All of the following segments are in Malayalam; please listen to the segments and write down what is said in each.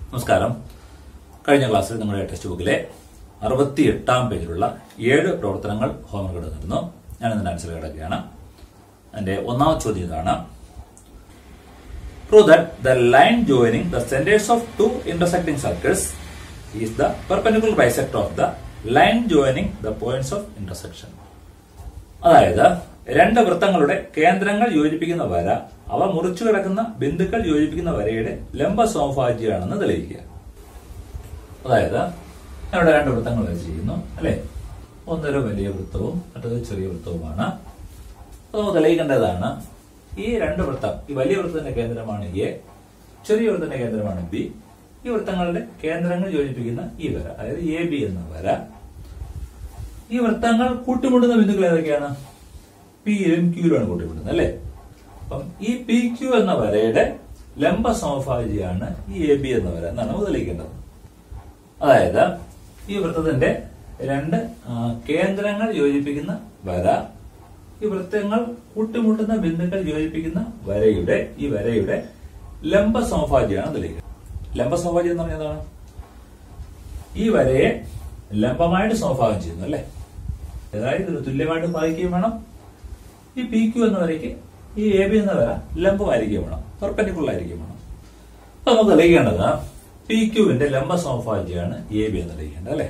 നമസ്കാരം കഴിഞ്ഞ ക്ലാസ്സിൽ നമ്മുടെ ടെക്സ്റ്റ് ബുക്കിലെ അറുപത്തി എട്ടാം പേജിലുള്ള ഏഴ് പ്രവർത്തനങ്ങൾ ഹോംവർക്ക് എടുത്തിരുന്നു ഞാൻ ഇതിന്റെ ആൻസർ കിടക്കുകയാണ് അതിന്റെ ഒന്നാമത്തെ ചോദ്യം ഇതാണ് prove that the line joining the centres of two intersecting circles is the perpendicular bisector of the line joining the points of intersection അതായത് രണ്ട് വൃത്തങ്ങളുടെ കേന്ദ്രങ്ങൾ യോജിപ്പിക്കുന്ന വര അവ മുറിച്ചു കിടക്കുന്ന ബിന്ദുക്കൾ യോജിപ്പിക്കുന്ന വരയുടെ ലംബ സമഭാജ്യമാണെന്ന് തെളിയിക്കുക അതായത് ഇവിടെ രണ്ട് വൃത്തങ്ങൾ വരച്ചിരിക്കുന്നു അല്ലെ ഒന്നൊരു വലിയ വൃത്തവും മറ്റൊരു ചെറിയ വൃത്തവുമാണ് അത് നമുക്ക് തെളിയിക്കേണ്ടതാണ് ഈ രണ്ട് വൃത്തം ഈ വലിയ വൃത്തത്തിന്റെ കേന്ദ്രമാണ് എ ചെറിയ വൃത്തത്തിന്റെ കേന്ദ്രമാണ് ബി ഈ വൃത്തങ്ങളുടെ കേന്ദ്രങ്ങൾ യോജിപ്പിക്കുന്ന ഈ വര അതായത് എ ബി എന്ന വര ഈ വൃത്തങ്ങൾ കൂട്ടിമുട്ടുന്ന ബിന്ദുക്കൾ ഏതൊക്കെയാണ് പിയിലും ക്യൂയിലുമാണ് കൂട്ടിമുട്ടുന്നത് അല്ലേ അപ്പം ഈ പി ക്യു എന്ന വരയുടെ ലംബ സമഭാജിയാണ് ഈ എ ബി എന്ന വര എന്നാണ് നമുക്ക് തെളിയിക്കേണ്ടത് അതായത് ഈ വൃത്തത്തിന്റെ രണ്ട് ആ, കേന്ദ്രങ്ങൾ യോജിപ്പിക്കുന്ന വര ഈ വൃത്തങ്ങൾ കൂട്ടിമുട്ടുന്ന ബിന്ദുക്കൾ യോജിപ്പിക്കുന്ന വരയുടെ ഈ വരയുടെ ലംബ സമഭാജിയാണ് തെളിയിക്കുന്നത് ലംബ സമഭാജി എന്ന് പറഞ്ഞാൽ എന്താണ് ഈ വരയെ ലംബമായിട്ട് സമഭാഗം ചെയ്യുന്നു അല്ലെ അതായത് ഇതിന് തുല്യമായിട്ട് ഭാഗിക്കുകയും വേണം ഈ പി ക്യു എന്ന വരയ്ക്ക് ഈ എ ബി എന്ന വര ലംബമായിരിക്കുകയും വേണം പെർപെൻഡിക്കുലർ ആയിരിക്കും വേണം അപ്പൊ നമുക്ക് തെളിയിക്കേണ്ടത് പി ക്യുവിന്റെ ലംബ സമഭാജ്യമാണ് എ ബി എന്ന് തെളിയിക്കേണ്ടത് അല്ലെ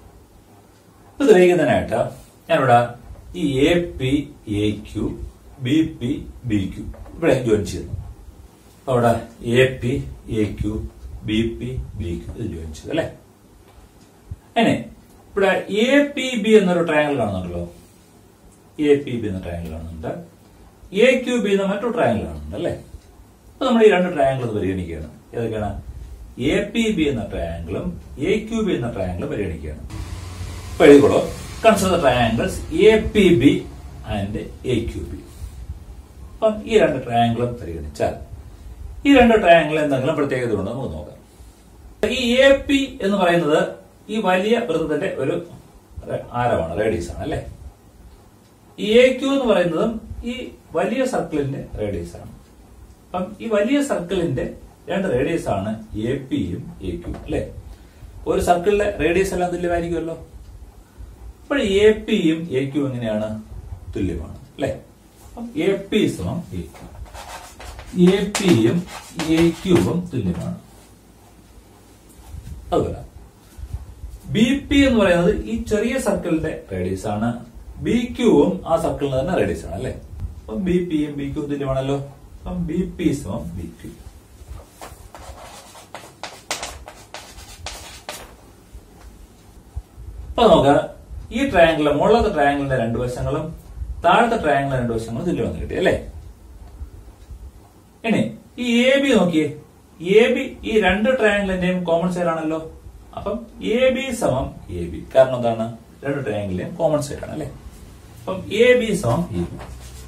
ഇത് തെളിയിക്കുന്നതിനായിട്ട് ഞാനിവിടെ ഈ A P A Q B P B Q ഇവിടെ ജോയിൻ ചെയ്യുന്നു അപ്പൊ അവിടെ A P A Q B P B Q ഇത് ജോയിൻ ചെയ്തു അല്ലെ ഇനി ഇവിടെ എ പി ബി എന്നൊരു ട്രയാങ്കിൾ കാണുന്നുണ്ടല്ലോ എ പി ബി എന്ന ട്രയാങ്കിൾ കാണുന്നുണ്ട് എ ക്യു ബി എന്ന മറ്റൊരു ട്രയാങ്കിൾ കാണുന്നുണ്ട് അല്ലേ അപ്പൊ നമ്മൾ ഈ രണ്ട് ട്രയാങ്കിൾ പരിഗണിക്കുകയാണ് ഏതൊക്കെയാണ് എ പി ബി എന്ന ട്രയാങ്കിളും എ ക്യു ബി എന്ന ട്രയാങ്കിളും പരിഗണിക്കുകയാണ് അപ്പൊ എഴുതിക്കോളൂ consider triangles A P B and A Q B അപ്പം ഈ രണ്ട് ട്രയാങ്കിളും പരിഗണിച്ചാൽ ഈ രണ്ട് ട്രയാങ്കിൾ എന്തെങ്കിലും പ്രത്യേകത ഉണ്ടോ എന്ന് നമുക്ക് നോക്കാം ഈ എ പി എന്ന് പറയുന്നത് ഈ വലിയ വൃത്തത്തിന്റെ ഒരു റെ- ആരമാണ് റേഡിയസ് ആണ് അല്ലെ ഈ എ ക്യു എന്ന് പറയുന്നതും ഈ വലിയ സർക്കിളിന്റെ റേഡിയസ് ആണ് അപ്പം ഈ വലിയ സർക്കിളിന്റെ രണ്ട് റേഡിയസ് ആണ് എ പിയും എ ക്യു അല്ലെ ഒരു സർക്കിളിലെ റേഡിയസ് എല്ലാം തുല്യമായിരിക്കുമല്ലോ അപ്പോൾ എ പിയും എ ക്യു എങ്ങനെയാണ് തുല്യമാണ് അല്ലെ എ പി സമം എ ക്യു എ പിയും എ ക്യൂവും തുല്യമാണ് അതുപോലെ ബി പി എന്ന് പറയുന്നത് ഈ ചെറിയ സർക്കിളിന്റെ റേഡിയസ് ആണ് ബി ക്യൂവും ആ സർക്കിളിന് തന്നെ റേഡിയസ് ആണ് അല്ലെ അപ്പം ബി പിയും ബി ക്യൂവും തുല്യമാണല്ലോ അപ്പം ബി പി സമം ബി ക്യൂ അപ്പൊ നമുക്ക് ഈ ട്രയാങ്കിളിലെ മുകളിലത്തെ ട്രയാങ്കിളിന്റെ രണ്ട് വശങ്ങളും താഴത്തെ ട്രയാങ്കിളിന്റെ രണ്ട് വശങ്ങളും തുല്യമെന്ന് കിട്ടി അല്ലേ ഇനി ഈ എ ബി നോക്കിയേ എ ബി ഈ രണ്ട് ട്രയാങ്കിളിന്റെയും കോമൺ സൈഡ് ആണല്ലോ അപ്പം എ ബി സമം എ ബി കാരണം എന്താണ് രണ്ട് ട്രയാങ്കിളിന്റെയും കോമൺ സൈഡ് ആണ് അല്ലെ അപ്പം എ ബി സമം എ ബി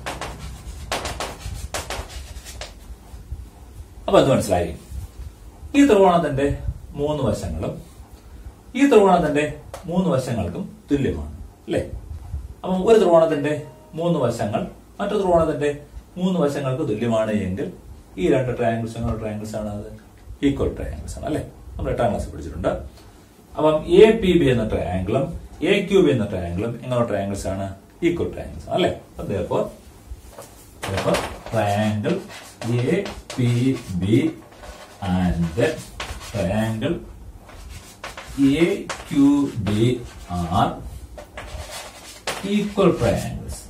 അപ്പൊ അത് മനസ്സിലായി ഈ ത്രികോണത്തിന്റെ മൂന്ന് വശങ്ങളും ഈ ത്രികോണത്തിന്റെ മൂന്ന് വശങ്ങൾക്കും തുല്യമാണ് അല്ലെ അപ്പം ഒരു ത്രികോണത്തിന്റെ മൂന്ന് വശങ്ങൾ മറ്റൊരു ത്രികോണത്തിന്റെ മൂന്ന് വശങ്ങൾക്ക് തുല്യമാണ് എങ്കിൽ ഈ രണ്ട് ട്രയാങ്കിൾസ് എങ്ങനെ ട്രയാങ്കിൾസ് ആണ് അത് ഈക്വൽ ട്രയാങ്കിൾസ് ആണ് അല്ലെ നമ്മൾ എട്ടാം ക്ലാസ് പഠിച്ചിട്ടുണ്ട് അപ്പം എ പി ബി എന്ന ട്രയാങ്കിളും എ ക്യു ബി എന്ന ട്രയാങ്കിളും എങ്ങനെ ട്രയാങ്കിൾസ് ആണ് ഈക്വൽ ട്രയാങ്കിൾസ് ആണ് അല്ലെ അപ്പം therefore therefore triangle A P B and triangle A Q B are equal triangles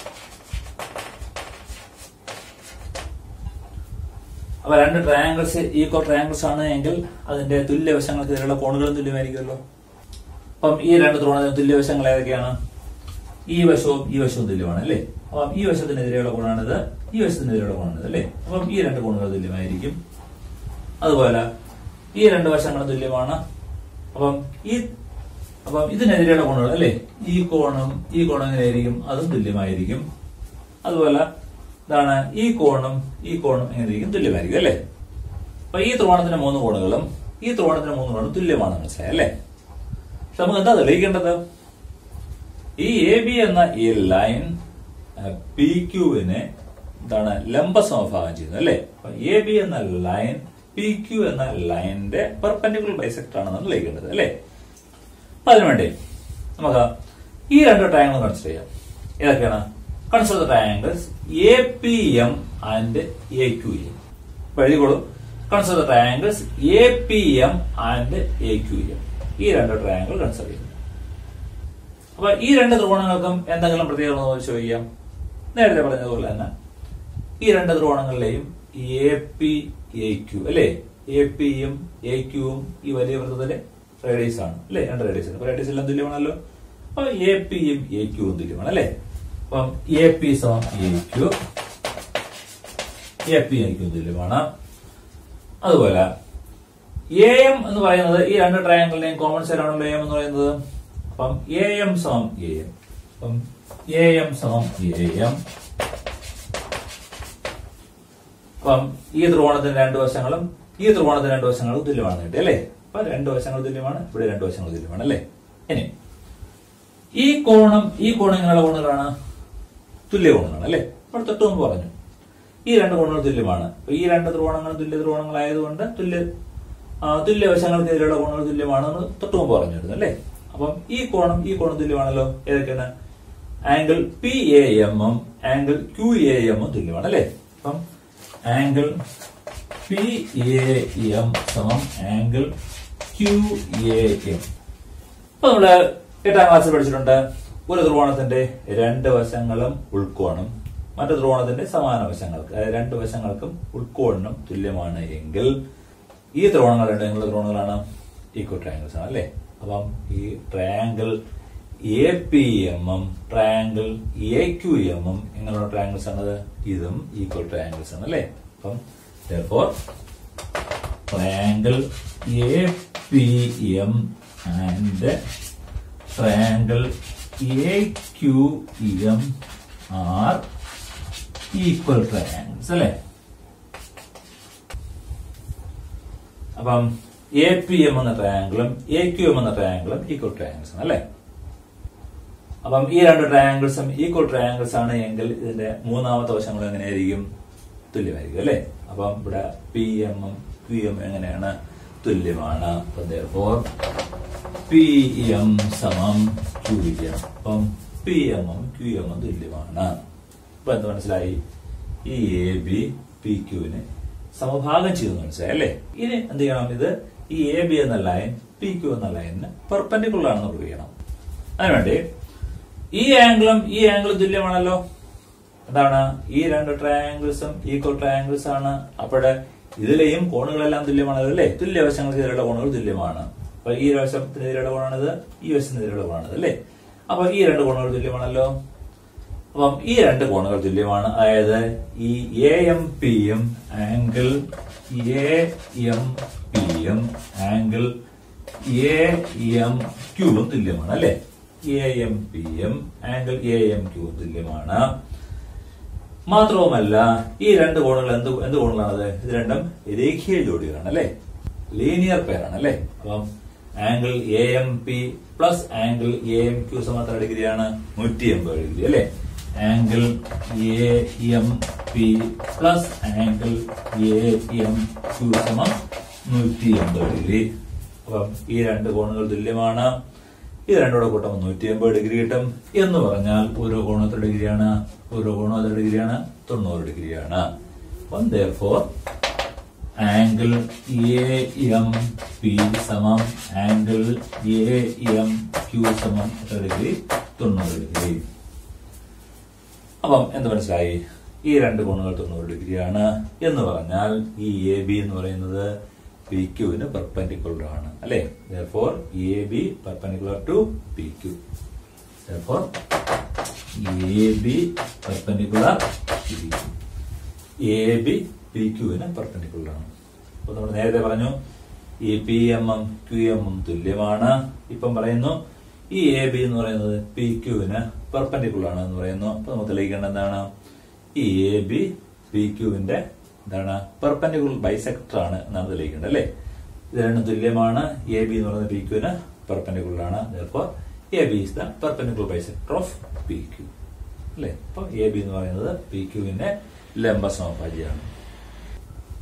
അപ്പൊ രണ്ട് ട്രയാങ്കിൾസ് ഈക്വൽ ട്രയാങ്കിൾസ് ആണ് എങ്കിൽ അതിന്റെ തുല്യവശങ്ങൾക്ക് ഇതിലുള്ള കോണുകളും തുല്യമായിരിക്കുമല്ലോ അപ്പം ഈ രണ്ട് ത്രികോണത്തിന് തുല്യവശങ്ങൾ ഏതൊക്കെയാണ് ഈ വശവും ഈ വശവും തുല്യമാണ് അല്ലേ അപ്പം ഈ വശത്തിനെതിരെയുള്ള കോണാണിത് ഈ വശത്തിനെതിരെയുള്ള കോണാണിത് അല്ലേ അപ്പം ഈ രണ്ട് കോണുകൾ തുല്യമായിരിക്കും അതുപോലെ ഈ രണ്ട് വശങ്ങളും തുല്യമാണ് അപ്പം ഈ അപ്പം ഇതിനെതിരെയുള്ള കോണുകൾ അല്ലേ ഈ കോണും ഈ കോണും എങ്ങനെയായിരിക്കും അതും തുല്യമായിരിക്കും അതുപോലെ ഇതാണ് ഈ കോണും ഈ കോണും എങ്ങനെയായിരിക്കും തുല്യമായിരിക്കും അല്ലേ അപ്പൊ ഈ ത്രികോണത്തിന്റെ മൂന്ന് കോണുകളും ഈ ത്രികോണത്തിന്റെ മൂന്ന് കോണും തുല്യമാണെന്ന് മനസ്സിലായി അല്ലേ പക്ഷെ നമുക്ക് എന്താ തെളിയിക്കേണ്ടത് ഈ എ ബി എന്ന ഈ ലൈൻ പി ക്യൂവിനെ എന്താണ് ലംബ സമഭാഗം ചെയ്യുന്നത് അല്ലേ അപ്പൊ എ ബി എന്ന ലൈൻ പി ക്യു എന്ന ലൈനിന്റെ പെർപെൻഡിക്കുലർ ബൈസെക്ടർ ആണ് നമ്മൾ ലയിക്കേണ്ടത് അല്ലേ അപ്പൊ അതിനുവേണ്ടി നമുക്ക് ഈ രണ്ട് ട്രയാങ്കിൾ കൺസിഡർ ചെയ്യാം ഏതൊക്കെയാണ് consider triangles A P M and A Q M അപ്പൊ എഴുതിക്കോളൂ consider triangles A P M and A Q M ഈ രണ്ട് ട്രയാങ്കിൾ കൺസിഡർ ചെയ്യുന്നു അപ്പൊ ഈ രണ്ട് ത്രികോണങ്ങൾക്കും എന്തെങ്കിലും പ്രത്യേകത ഉണ്ടോ എന്ന് ചോദിക്കാം നേരത്തെ പറഞ്ഞതുപോലെ തന്നെ ഈ രണ്ട് ത്രികോണങ്ങളിലെയും എ പി എ ക്യു അല്ലെ എ പിയും എ ക്യുവും ഈ വലിയ വൃത്തത്തിലെ റേഡിയസ് ആണ് അല്ലെ രണ്ട് റേഡിയസ് ആണ് റേഡിയസ് എല്ലാം തുല്യമാണല്ലോ അപ്പൊ എ പിയും എ ക്യുവും തുല്യമാണ് അല്ലെ അപ്പം എ പി സമം A Q A P A Q തുല്യമാണ് അതുപോലെ എ എം എന്ന് പറയുന്നത് ഈ രണ്ട് ട്രയാങ്കിളിന്റെയും കോമൺ സൈഡ് ആണല്ലോ എം എന്ന് പറയുന്നത് അപ്പം എ എം സമം എ എം അപ്പം എ എം സമം എ എം അപ്പം ഈ ത്രികോണത്തിന് രണ്ട് വശങ്ങളും ഈ ത്രികോണത്തിന് രണ്ട് വശങ്ങളും തുല്യമാണെന്ന് കിട്ടി അല്ലേ അപ്പൊ രണ്ട് വശങ്ങൾ തുല്യമാണ് ഇവിടെ രണ്ട് വശങ്ങൾ തുല്യമാണ് അല്ലേ ഇനി ഈ കോണം ഈ കോണം എങ്ങനെയുള്ള കോണുകളാണ് തുല്യ കോണുകളാണ് അല്ലേ ഇവിടെ തൊട്ട് മുമ്പ് പറഞ്ഞു ഈ രണ്ട് കോണുകൾ തുല്യമാണ് അപ്പൊ ഈ രണ്ട് ത്രികോണങ്ങളും തുല്യ ത്രികോണങ്ങളായതുകൊണ്ട് തുല്യ ആ, തുല്യ വശങ്ങൾക്കെതിരെയുള്ള കോണുകൾ തുല്യമാണ് നമ്മൾ തൊട്ട് മുമ്പ് പറഞ്ഞിരുന്നു അല്ലേ അപ്പം ഈ കോണം ഈ കോണം തുല്യമാണല്ലോ ഏതൊക്കെയാണ് ആംഗിൾ പി എ എമ്മും ആംഗിൾ ക്യു എ എമ്മും തുല്യമാണ് അല്ലേ അപ്പം ആംഗിൾ പി എ എം സമം ആംഗിൾ ക്യു എ എം അപ്പൊ നമ്മള് എട്ടാം ക്ലാസ്സിൽ പഠിച്ചിട്ടുണ്ട് ഒരു ത്രികോണത്തിന്റെ രണ്ട് വശങ്ങളും ഉൾക്കോണും മറ്റു ത്രികോണത്തിന്റെ സമാന വശങ്ങൾക്ക് അതായത് രണ്ട് വശങ്ങൾക്കും ഉൾക്കോണിനും തുല്യമാണ് എങ്കിൽ ഈ ത്രികോണങ്ങൾ രണ്ട് എങ്ങനെയുള്ള ത്രികോണങ്ങളാണ് ഈക്വൽ ട്രയാങ്കിൾസ് ആണ് അല്ലേ അപ്പം ഈ ട്രയാങ്കിൾ എ പി എമ്മും ട്രയാങ്കിൾ എ ക്യു എമ്മും എങ്ങനെയുള്ള ട്രയാങ്കിൾസ് ആണത് ഇതും ഈക്വൽ ട്രയാങ്കിൾസ് ആണ് അല്ലേ അപ്പം therefore triangle APM and triangle AQM are equal triangles അല്ലേ അപ്പം എ പി എം എന്ന ട്രയാങ്കിളും എ ക്യു എം എന്ന ട്രയാങ്കിളും ഈക്വൽ ട്രയാങ്കിൾസ് ആണ് അല്ലേ അപ്പം ഈ രണ്ട് ട്രയാങ്കിൾസും ഈക്വൽ ട്രയാങ്കിൾസ് ആണ് എങ്കിൽ ഇതിന്റെ മൂന്നാമത്തെ വശങ്ങൾ എങ്ങനെയായിരിക്കും തുല്യമായിരിക്കും അല്ലേ അപ്പം ഇവിടെ പി എമ്മും ക്യു എം എങ്ങനെയാണ് തുല്യമാണ് ഫോർ പി എം സമം ക്യു എം അപ്പം പി എമ്മും ക്യു എമ്മും തുല്യമാണ് അപ്പൊ എന്ത് മനസ്സിലായി ഈ എ ബി പി ക്യുവിനെ സമഭാഗം ചെയ്തു മനസ്സിലായി അല്ലേ ഇനി എന്ത് ചെയ്യണം ഇത് ഈ എ ബി എന്ന ലൈൻ പി ക്യു എന്ന ലൈനിന് പെർപെൻഡിക്കുലർ ആണെന്ന് പ്രൂവ് ചെയ്യണം അതിനുവേണ്ടി ഈ ആംഗിളും ഈ ആംഗിളും തുല്യമാണല്ലോ എന്താണ് ഈ രണ്ട് ട്രയാങ്കിൾസും ഈക്വൽ ട്രയാങ്കിൾസ് ആണ് അപ്പോഴ് ഇതിലെയും കോണുകളെല്ലാം തുല്യമാണല്ലോ അല്ലേ തുല്യ വശങ്ങൾക്കെതിരെയുള്ള കോണുകൾ തുല്യമാണ് അപ്പൊ ഈ വശത്തിനെതിരെയുള്ള കോണാണിത് ഈ വശത്തിനെതിരെയുള്ള കോണാണിത് അല്ലേ അപ്പൊ ഈ രണ്ട് കോണുകൾ തുല്യമാണല്ലോ അപ്പം ഈ രണ്ട് കോണുകൾ തുല്യമാണ് അതായത് ഈ എ എം പിയും ആംഗിൾ എ എം പിയും ആംഗിൾ എ എം ക്യൂവും തുല്യമാണ് അല്ലെ എ എം പിയും ആംഗിൾ എ എം ക്യൂവും തുല്യമാണ് മാത്രവുമല്ല ഈ രണ്ട് കോണുകൾ എന്ത് എന്ത് കോണുകളാണത് ഇത് രണ്ടും രേഖീയ ജോഡികളാണ് അല്ലെ ലീനിയർ പെയറാണ് അല്ലെ അപ്പം angle A M P plus angle A M Q സമം എത്ര ഡിഗ്രിയാണ് നൂറ്റി എൺപത് ഡിഗ്രി അല്ലെ angle A M P plus angle A M Q സമം നൂറ്റി എൺപത് ഡിഗ്രി അപ്പം ഈ രണ്ട് കോണുകൾ തുല്യമാണ് ഇത് രണ്ടോടെ കൂട്ടുമ്പോൾ നൂറ്റി എൺപത് ഡിഗ്രി കിട്ടും എന്ന് പറഞ്ഞാൽ ഓരോ കോണം എത്ര ഡിഗ്രിയാണ് ഓരോ കോണം എത്ര ഡിഗ്രിയാണ് തൊണ്ണൂറ് ഡിഗ്രിയാണ് അപ്പം for angle A M P സമം ആംഗിൾ എ എം ക്യൂ സമം എത്ര ഡിഗ്രി തൊണ്ണൂറ് ഡിഗ്രി അപ്പം എന്ത് മനസ്സിലായി ഈ രണ്ട് കോണുകൾ തൊണ്ണൂറ് ഡിഗ്രിയാണ് എന്ന് പറഞ്ഞാൽ ഈ എ ബി എന്ന് പറയുന്നത് പി ക്യൂവിന് പെർപെൻഡിക്കുലർ ആണ് അല്ലെ for A B perpendicular to P Q for A B perpendicular A B P ക്യൂവിന് പെർപെൻഡിക്കുലർ ആണ് അപ്പൊ നമ്മൾ നേരത്തെ പറഞ്ഞു ഈ P M M Q M M തുല്യമാണ് ഇപ്പം പറയുന്നു ഈ എ ബി എന്ന് പറയുന്നത് പി ക്യൂവിന് പെർപെൻഡിക്കുലർ ആണ് എന്ന് പറയുന്നു അപ്പൊ നമുക്ക് തെളിയിക്കേണ്ട എന്താണ് ഈ എ ബി പി ക്യൂവിന്റെ എന്താണ് പെർപെൻഡിക്കുലർ ബൈസെക്ടർ ആണ് എന്നാണ് തെളിയിക്കേണ്ടത് അല്ലേ ഇത് രണ്ടും തുല്യമാണ് എ ബി എന്ന് പറയുന്നത് പി ക്യൂവിന് പെർപെൻഡിക്കുലർ ആണ് therefore A B is the perpendicular bisector of P Q അല്ലേ അപ്പൊ എ ബി എന്ന് പറയുന്നത് പി ക്യൂവിന്റെ ലംബ സമഭാജിയാണ്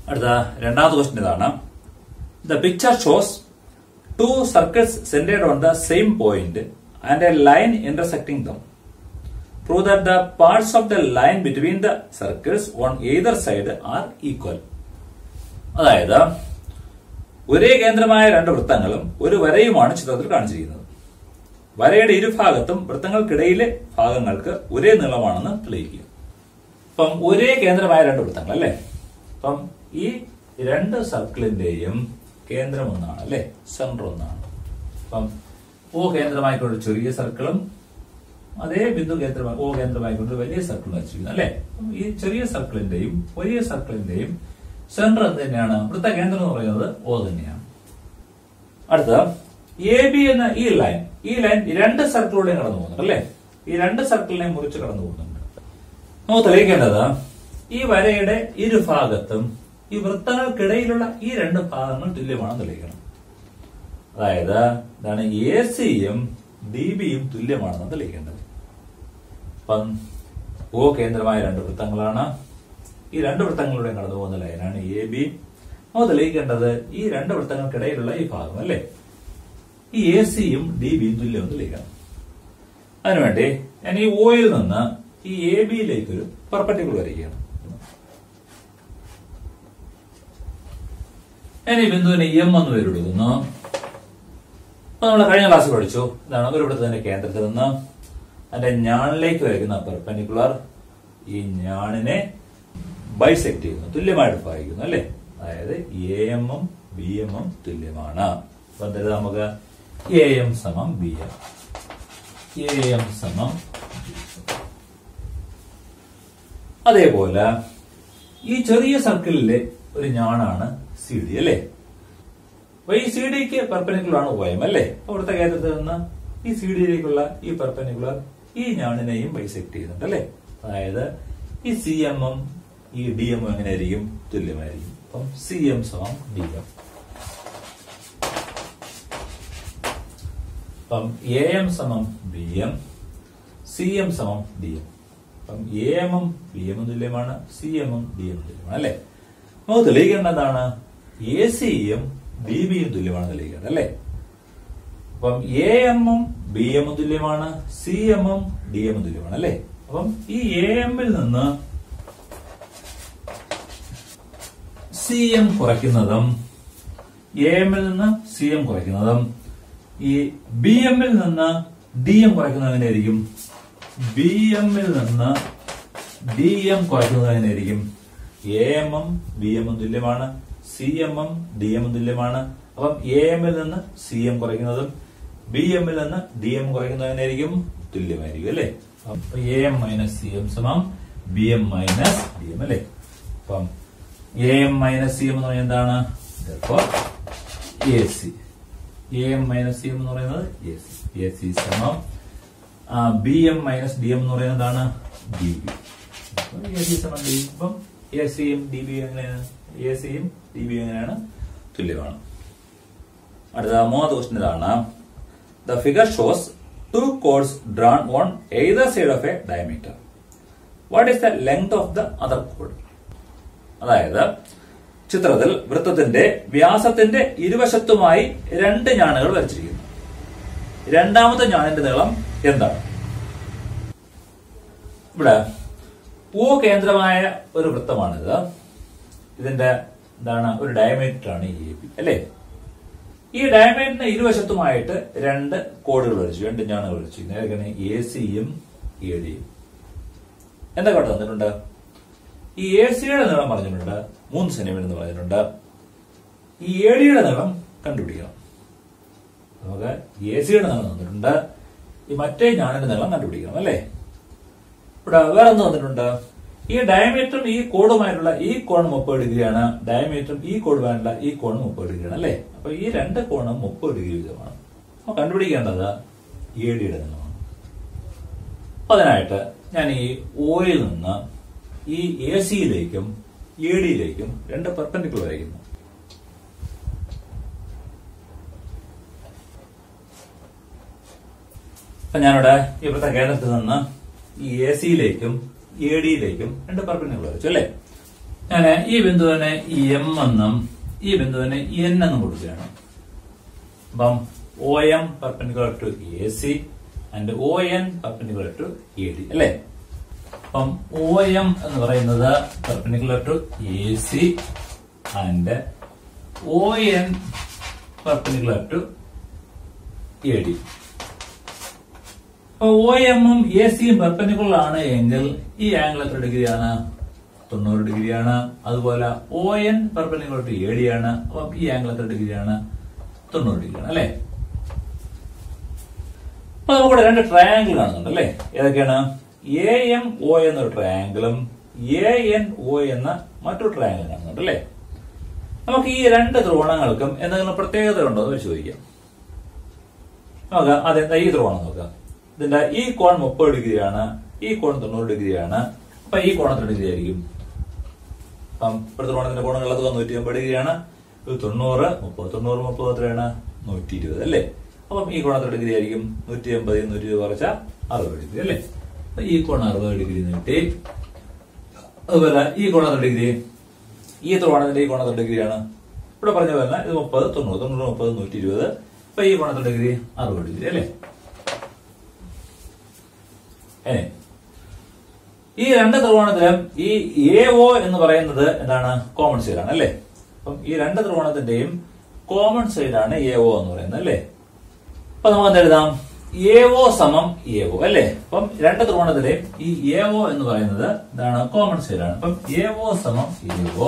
അടുത്ത രണ്ടാമത്തെ ക്വസ്റ്റ്യൻ ഇതാണ് the picture shows two circles centred on the same point and a line intersecting them prove that the parts of the line between the circles on either side are equal അതായത് ഒരേ കേന്ദ്രമായ രണ്ട് വൃത്തങ്ങളും ഒരു വരയുമാണ് ചിത്രത്തിൽ കാണിച്ചിരിക്കുന്നത് വരയുടെ ഇരുഭാഗത്തും വൃത്തങ്ങൾക്കിടയിലെ ഭാഗങ്ങൾക്ക് ഒരേ നീളമാണെന്ന് തെളിയിക്കുക അപ്പം ഒരേ കേന്ദ്രമായ രണ്ട് വൃത്തങ്ങൾ അല്ലേ അപ്പം ഈ രണ്ട് സർക്കിളിന്റെയും കേന്ദ്രം ഒന്നാണ് അല്ലേ സെന്റർ ഒന്നാണ് അപ്പം ഓ കേന്ദ്രമായിക്കൊണ്ട് ഒരു ചെറിയ സർക്കിളും അതേ ബിന്ദു കേന്ദ്രമായി ഓ കേന്ദ്രമായിക്കൊണ്ട് ഒരു വലിയ സർക്കിൾ വരച്ചിരിക്കുന്നു അല്ലേ അപ്പം ഈ ചെറിയ സർക്കിളിന്റെയും വലിയ സർക്കിളിന്റെയും സെന്റർ എന്ത് തന്നെയാണ് വൃത്ത കേന്ദ്രം എന്ന് പറയുന്നത് ഓ തന്നെയാണ് അടുത്ത എ ബി എന്ന ഈ ലൈൻ ഈ ലൈൻ രണ്ട് സർക്കിളിലൂടെ കടന്നു പോകുന്നുണ്ട് അല്ലേ ഈ രണ്ട് സർക്കിളിനെ മുറിച്ച് കടന്നു പോകുന്നുണ്ട് നമുക്ക് തെളിയിക്കേണ്ടത് ഈ വരയുടെ ഇരുഭാഗത്തും ഈ വൃത്തങ്ങൾക്കിടയിലുള്ള ഈ രണ്ട് ഭാഗങ്ങൾ തുല്യമാണെന്ന് തെളിയിക്കണം അതായത് ഇതാണ് എ സിയും ഡി ബിയും തുല്യമാണെന്ന് തെളിയിക്കേണ്ടത് അപ്പം ഓ കേന്ദ്രമായ രണ്ട് വൃത്തങ്ങളാണ് ഈ രണ്ട് വൃത്തങ്ങളിലൂടെ കടന്നു പോകുന്ന ലൈനാണ് എ ബി നമുക്ക് തെളിയിക്കേണ്ടത് ഈ രണ്ട് വൃത്തങ്ങൾക്കിടയിലുള്ള ഈ ഭാഗം അല്ലേ ഈ എ സിയും ഡി ബിയും തുല്യം തെളിയിക്കണം അതിനുവേണ്ടി ഞാൻ ഈ ഓയിൽ നിന്ന് ഈ എ ബിയിലേക്ക് ഒരു പെർപ്പറ്റിക്കുലർ വരികയാണ് ഞാൻ ഈ ബിന്ദുവിനെ എം എന്ന് പേര് കൊടുക്കുന്നു അപ്പൊ നമ്മൾ കഴിഞ്ഞ ക്ലാസ് പഠിച്ചു ഇതാണ് ഒരു വൃത്തത്തിന്റെ കേന്ദ്രത്തിൽ നിന്ന് അതിന്റെ ഞാണിലേക്ക് വരയ്ക്കുന്ന പെർപ്പനിക്കുലർ ഈ ഞാണിനെ ബൈസെക്ട് ചെയ്യുന്നു തുല്യമായിട്ട് വായിക്കുന്നു അല്ലേ അതായത് എ എമ്മും ബി എമ്മും തുല്യമാണ് അപ്പൊ എന്തായാലും നമുക്ക് എ എം സമം ബി എം എ എം സമം അതേപോലെ ഈ ചെറിയ സർക്കിളിലെ ഒരു ഞാണാണ് സി ഡി അല്ലേ അപ്പൊ ഈ സി ഡിക്ക് പെർപ്പനിക്കുലർ ആണ് ഒ എം അല്ലേ അവിടുത്തെ കേന്ദ്രത്തിൽ നിന്ന് ഈ സി ഡിയിലേക്കുള്ള ഈ പെർപ്പനിക്കുലർ ഈ ഞാണിനെയും ബൈസെക്ട് ചെയ്യുന്നുണ്ട് അല്ലേ അതായത് ഈ സി എമ്മും ഈ ഡി എമ്മും എങ്ങനെയായിരിക്കും തുല്യമായിരിക്കും അപ്പം സി എം സമം ഡി എം അപ്പം എ എം സമം ബി എം സി എം സമം ഡി എം അപ്പം എ എമ്മും ബി എമ്മും തുല്യമാണ് സി എമ്മും ഡി എമ്മും തുല്യമാണ് അല്ലേ നമുക്ക് തെളിയിക്കേണ്ടതാണ് എ സിയും ഡി ബിയും തുല്യമാണ് തെളിയിക്കേണ്ടത് അല്ലേ അപ്പം എ എമ്മും ബി എമ്മും തുല്യമാണ് സി എമ്മും ഡി എമ്മും തുല്യമാണ് അല്ലേ അപ്പം ഈ എ എമ്മിൽ നിന്ന് സി എം കുറയ്ക്കുന്നതും എ എമ്മിൽ നിന്ന് സി എം കുറയ്ക്കുന്നതും ഈ ബി എമ്മിൽ നിന്ന് ഡി എം കുറയ്ക്കുന്നത് എങ്ങനെയായിരിക്കും ബി എമ്മിൽ നിന്ന് ഡി എം കുറയ്ക്കുന്നത് എങ്ങനെയായിരിക്കും എ എമ്മും ബി എമ്മും തുല്യമാണ് സി എമ്മും ഡി എമ്മും തുല്യമാണ് അപ്പം എ എമ്മിൽ നിന്ന് സി എം കുറയ്ക്കുന്നതും ബി എമ്മിൽ നിന്ന് ഡി എം കുറയ്ക്കുന്നത് എങ്ങനെയായിരിക്കും തുല്യമായിരിക്കും അല്ലേ അപ്പൊ A M minus C M സമം B M minus D M അല്ലേ അപ്പം A M minus C M എന്ന് പറയുന്നത് എന്താണ് A C A M minus C M എന്ന് പറയുന്നത് എ സി എ സി സമം B M minus D M എന്ന് പറയുന്നത് എന്താണ് ഡി ബി എ സി സമം ഡി ഇപ്പം എ സിയും ഡി ബി എങ്ങനെയാണ് എ സിയും ഡി ബി എങ്ങനെയാണ് തുല്യമാണ് അടുത്ത മൂന്നാമത്തെ ക്വസ്റ്റൻ ഇതാണ് the figure shows two chords drawn on either side of a diameter what is the length of the other കോഡ് അതായത് ചിത്രത്തിൽ വൃത്തത്തിന്റെ വ്യാസത്തിന്റെ ഇരുവശത്തുമായി രണ്ട് ഞാണുകൾ വരച്ചിരിക്കുന്നു രണ്ടാമത്തെ ഞാണിന്റെ നീളം എന്താണ് ഇവിടെ ഓ കേന്ദ്രമായ ഒരു വൃത്തമാണിത് ഇതിന്റെ എന്താണ് ഒരു ഡയമീറ്റർ ആണ് ഈ എ ബി അല്ലേ ഈ ഡയമീറ്ററിന് ഇരുവശത്തുമായിട്ട് രണ്ട് കോഡുകൾ വരച്ചു രണ്ട് ഞാണുകൾ വരച്ചു നേരെ എ സിയും എ ഡിയും എന്തൊക്കെ തന്നിട്ടുണ്ട് ഈ എ സിയുടെ നീളം പറഞ്ഞിട്ടുണ്ട് മൂന്ന് സെന്റിമീറ്റർ എന്ന് പറഞ്ഞിട്ടുണ്ട് ഈ എ ഡിയുടെ നീളം കണ്ടുപിടിക്കണം നമുക്ക് എ സിയുടെ നീളം തന്നിട്ടുണ്ട് ഈ മറ്റേ ഞാണിന്റെ നീളം കണ്ടുപിടിക്കണം അല്ലേ ഇവിടെ വേറെ എന്ത് തന്നിട്ടുണ്ട് ഈ ഡയമീറ്ററും ഈ കോഡുമായിട്ടുള്ള ഈ കോൺ മുപ്പത് ഡിഗ്രിയാണ് ഡയമീറ്ററും ഈ കോഡുമായിട്ടുള്ള ഈ കോൺ മുപ്പത് ഡിഗ്രിയാണ് അല്ലേ അപ്പൊ ഈ രണ്ട് കോണും മുപ്പത് ഡിഗ്രി വീതമാണ് അപ്പൊ കണ്ടുപിടിക്കേണ്ടത് എ ഡിയുടെ നീളമാണ് അപ്പൊ അതിനായിട്ട് ഞാൻ ഈ ഓയിൽ നിന്ന് ഈ എ സിയിലേക്കും എ ഡിയിലേക്കും രണ്ട് പെർപ്പൻഡിക്കുലർ വരയ്ക്കുന്നു അപ്പൊ ഞാനിവിടെ ഇവിടുത്തെ കേന്ദ്രത്തിൽ നിന്ന് ഈ എ സിയിലേക്കും എ ഡിയിലേക്കും രണ്ട് പെർപ്പൻഡിക്കുലർ വരച്ചു അല്ലേ ഞാൻ ഈ ബിന്ദുവിനെ എം എന്നും ഈ ബിന്ദുവിനെ എൻ എന്നും കൊടുക്കുകയാണ് അപ്പം O M perpendicular to A C and O N perpendicular to A D അല്ലേ അപ്പം ഒ എം എന്ന് പറയുന്നത് perpendicular to A C and O N perpendicular to A D അപ്പൊ ഒ എമ്മും എ സിയും പെർപെൻഡിക്കുലർ ആണ് എങ്കിൽ ഈ ആംഗിൾ എത്ര ഡിഗ്രിയാണ് തൊണ്ണൂറ് ഡിഗ്രിയാണ് അതുപോലെ O N perpendicular to A D ആണ് അപ്പം ഈ ആംഗിൾ എത്ര ഡിഗ്രിയാണ് തൊണ്ണൂറ് ഡിഗ്രിയാണ് അല്ലേ അപ്പൊ നമുക്കിവിടെ രണ്ട് ട്രയാങ്കിൾ കാണുന്നുണ്ട് അല്ലേ ഏതൊക്കെയാണ് എ എം ഒ എന്നൊരു ട്രയാങ്കിളും എ എൻ ഒ എന്ന മറ്റൊരു ട്രയാങ്കിൾ കാണുന്നുണ്ട് അല്ലേ നമുക്ക് ഈ രണ്ട് ത്രികോണങ്ങൾക്കും എന്തെങ്കിലും പ്രത്യേകത ഉണ്ടോ എന്ന് ചോദിക്കാം നോക്കാം അതെന്താ ഈ ത്രികോണം നോക്കാം ഇതിന്റെ ഈ കോൺ മുപ്പത് ഡിഗ്രിയാണ് ഈ കോൺ തൊണ്ണൂറ് ഡിഗ്രിയാണ് അപ്പൊ ഈ കോൺ എത്ര ഡിഗ്രി ആയിരിക്കും അപ്പം ഇപ്പോഴത്തെ ത്രികോണത്തിന്റെ കോണുള്ളത് നൂറ്റി അമ്പത് ഡിഗ്രിയാണ് ഇത് തൊണ്ണൂറ് മുപ്പത് തൊണ്ണൂറ് മുപ്പത് എത്രയാണ് നൂറ്റി ഇരുപത് അല്ലേ അപ്പം ഈ കോൺ എത്ര ഡിഗ്രി ആയിരിക്കും നൂറ്റി എൺപത് നൂറ്റി ഇരുപത് കുറച്ച അറുപത് ഡിഗ്രി അല്ലേ അപ്പൊ ഈ കോൺ അറുപത് ഡിഗ്രി നീട്ടി അതുപോലെ ഈ കോൺ എത്ര ഡിഗ്രി ഈ ത്രികോണത്തിന്റെ ഈ കോൺ എത്ര ഡിഗ്രിയാണ് ഇവിടെ പറഞ്ഞ പോലെ തന്നെ ഇത് മുപ്പത് തൊണ്ണൂറ് തൊണ്ണൂറ് മുപ്പത് നൂറ്റി ഇരുപത് അപ്പൊ ഈ കോൺ എത്ര ഡിഗ്രി അറുപത് ഡിഗ്രി അല്ലേ ഏ ഈ രണ്ട് ത്രികോണത്തിലും ഈ എ ഒ എന്ന് പറയുന്നത് എന്താണ് കോമൺ സൈഡ് ആണ് അല്ലേ അപ്പം ഈ രണ്ട് ത്രികോണത്തിന്റെയും കോമൺ സൈഡ് ആണ് എ ഒ എന്ന് പറയുന്നത് അല്ലേ അപ്പൊ നമുക്ക് എന്ത് എഴുതാം എ ഒ സമം എ ഒ അല്ലേ അപ്പം രണ്ട് ത്രികോണത്തിലെയും ഈ എ ഒ എന്ന് പറയുന്നത് എന്താണ് കോമൺ സൈഡ് ആണ് അപ്പം എ ഒ സമം എ ഒ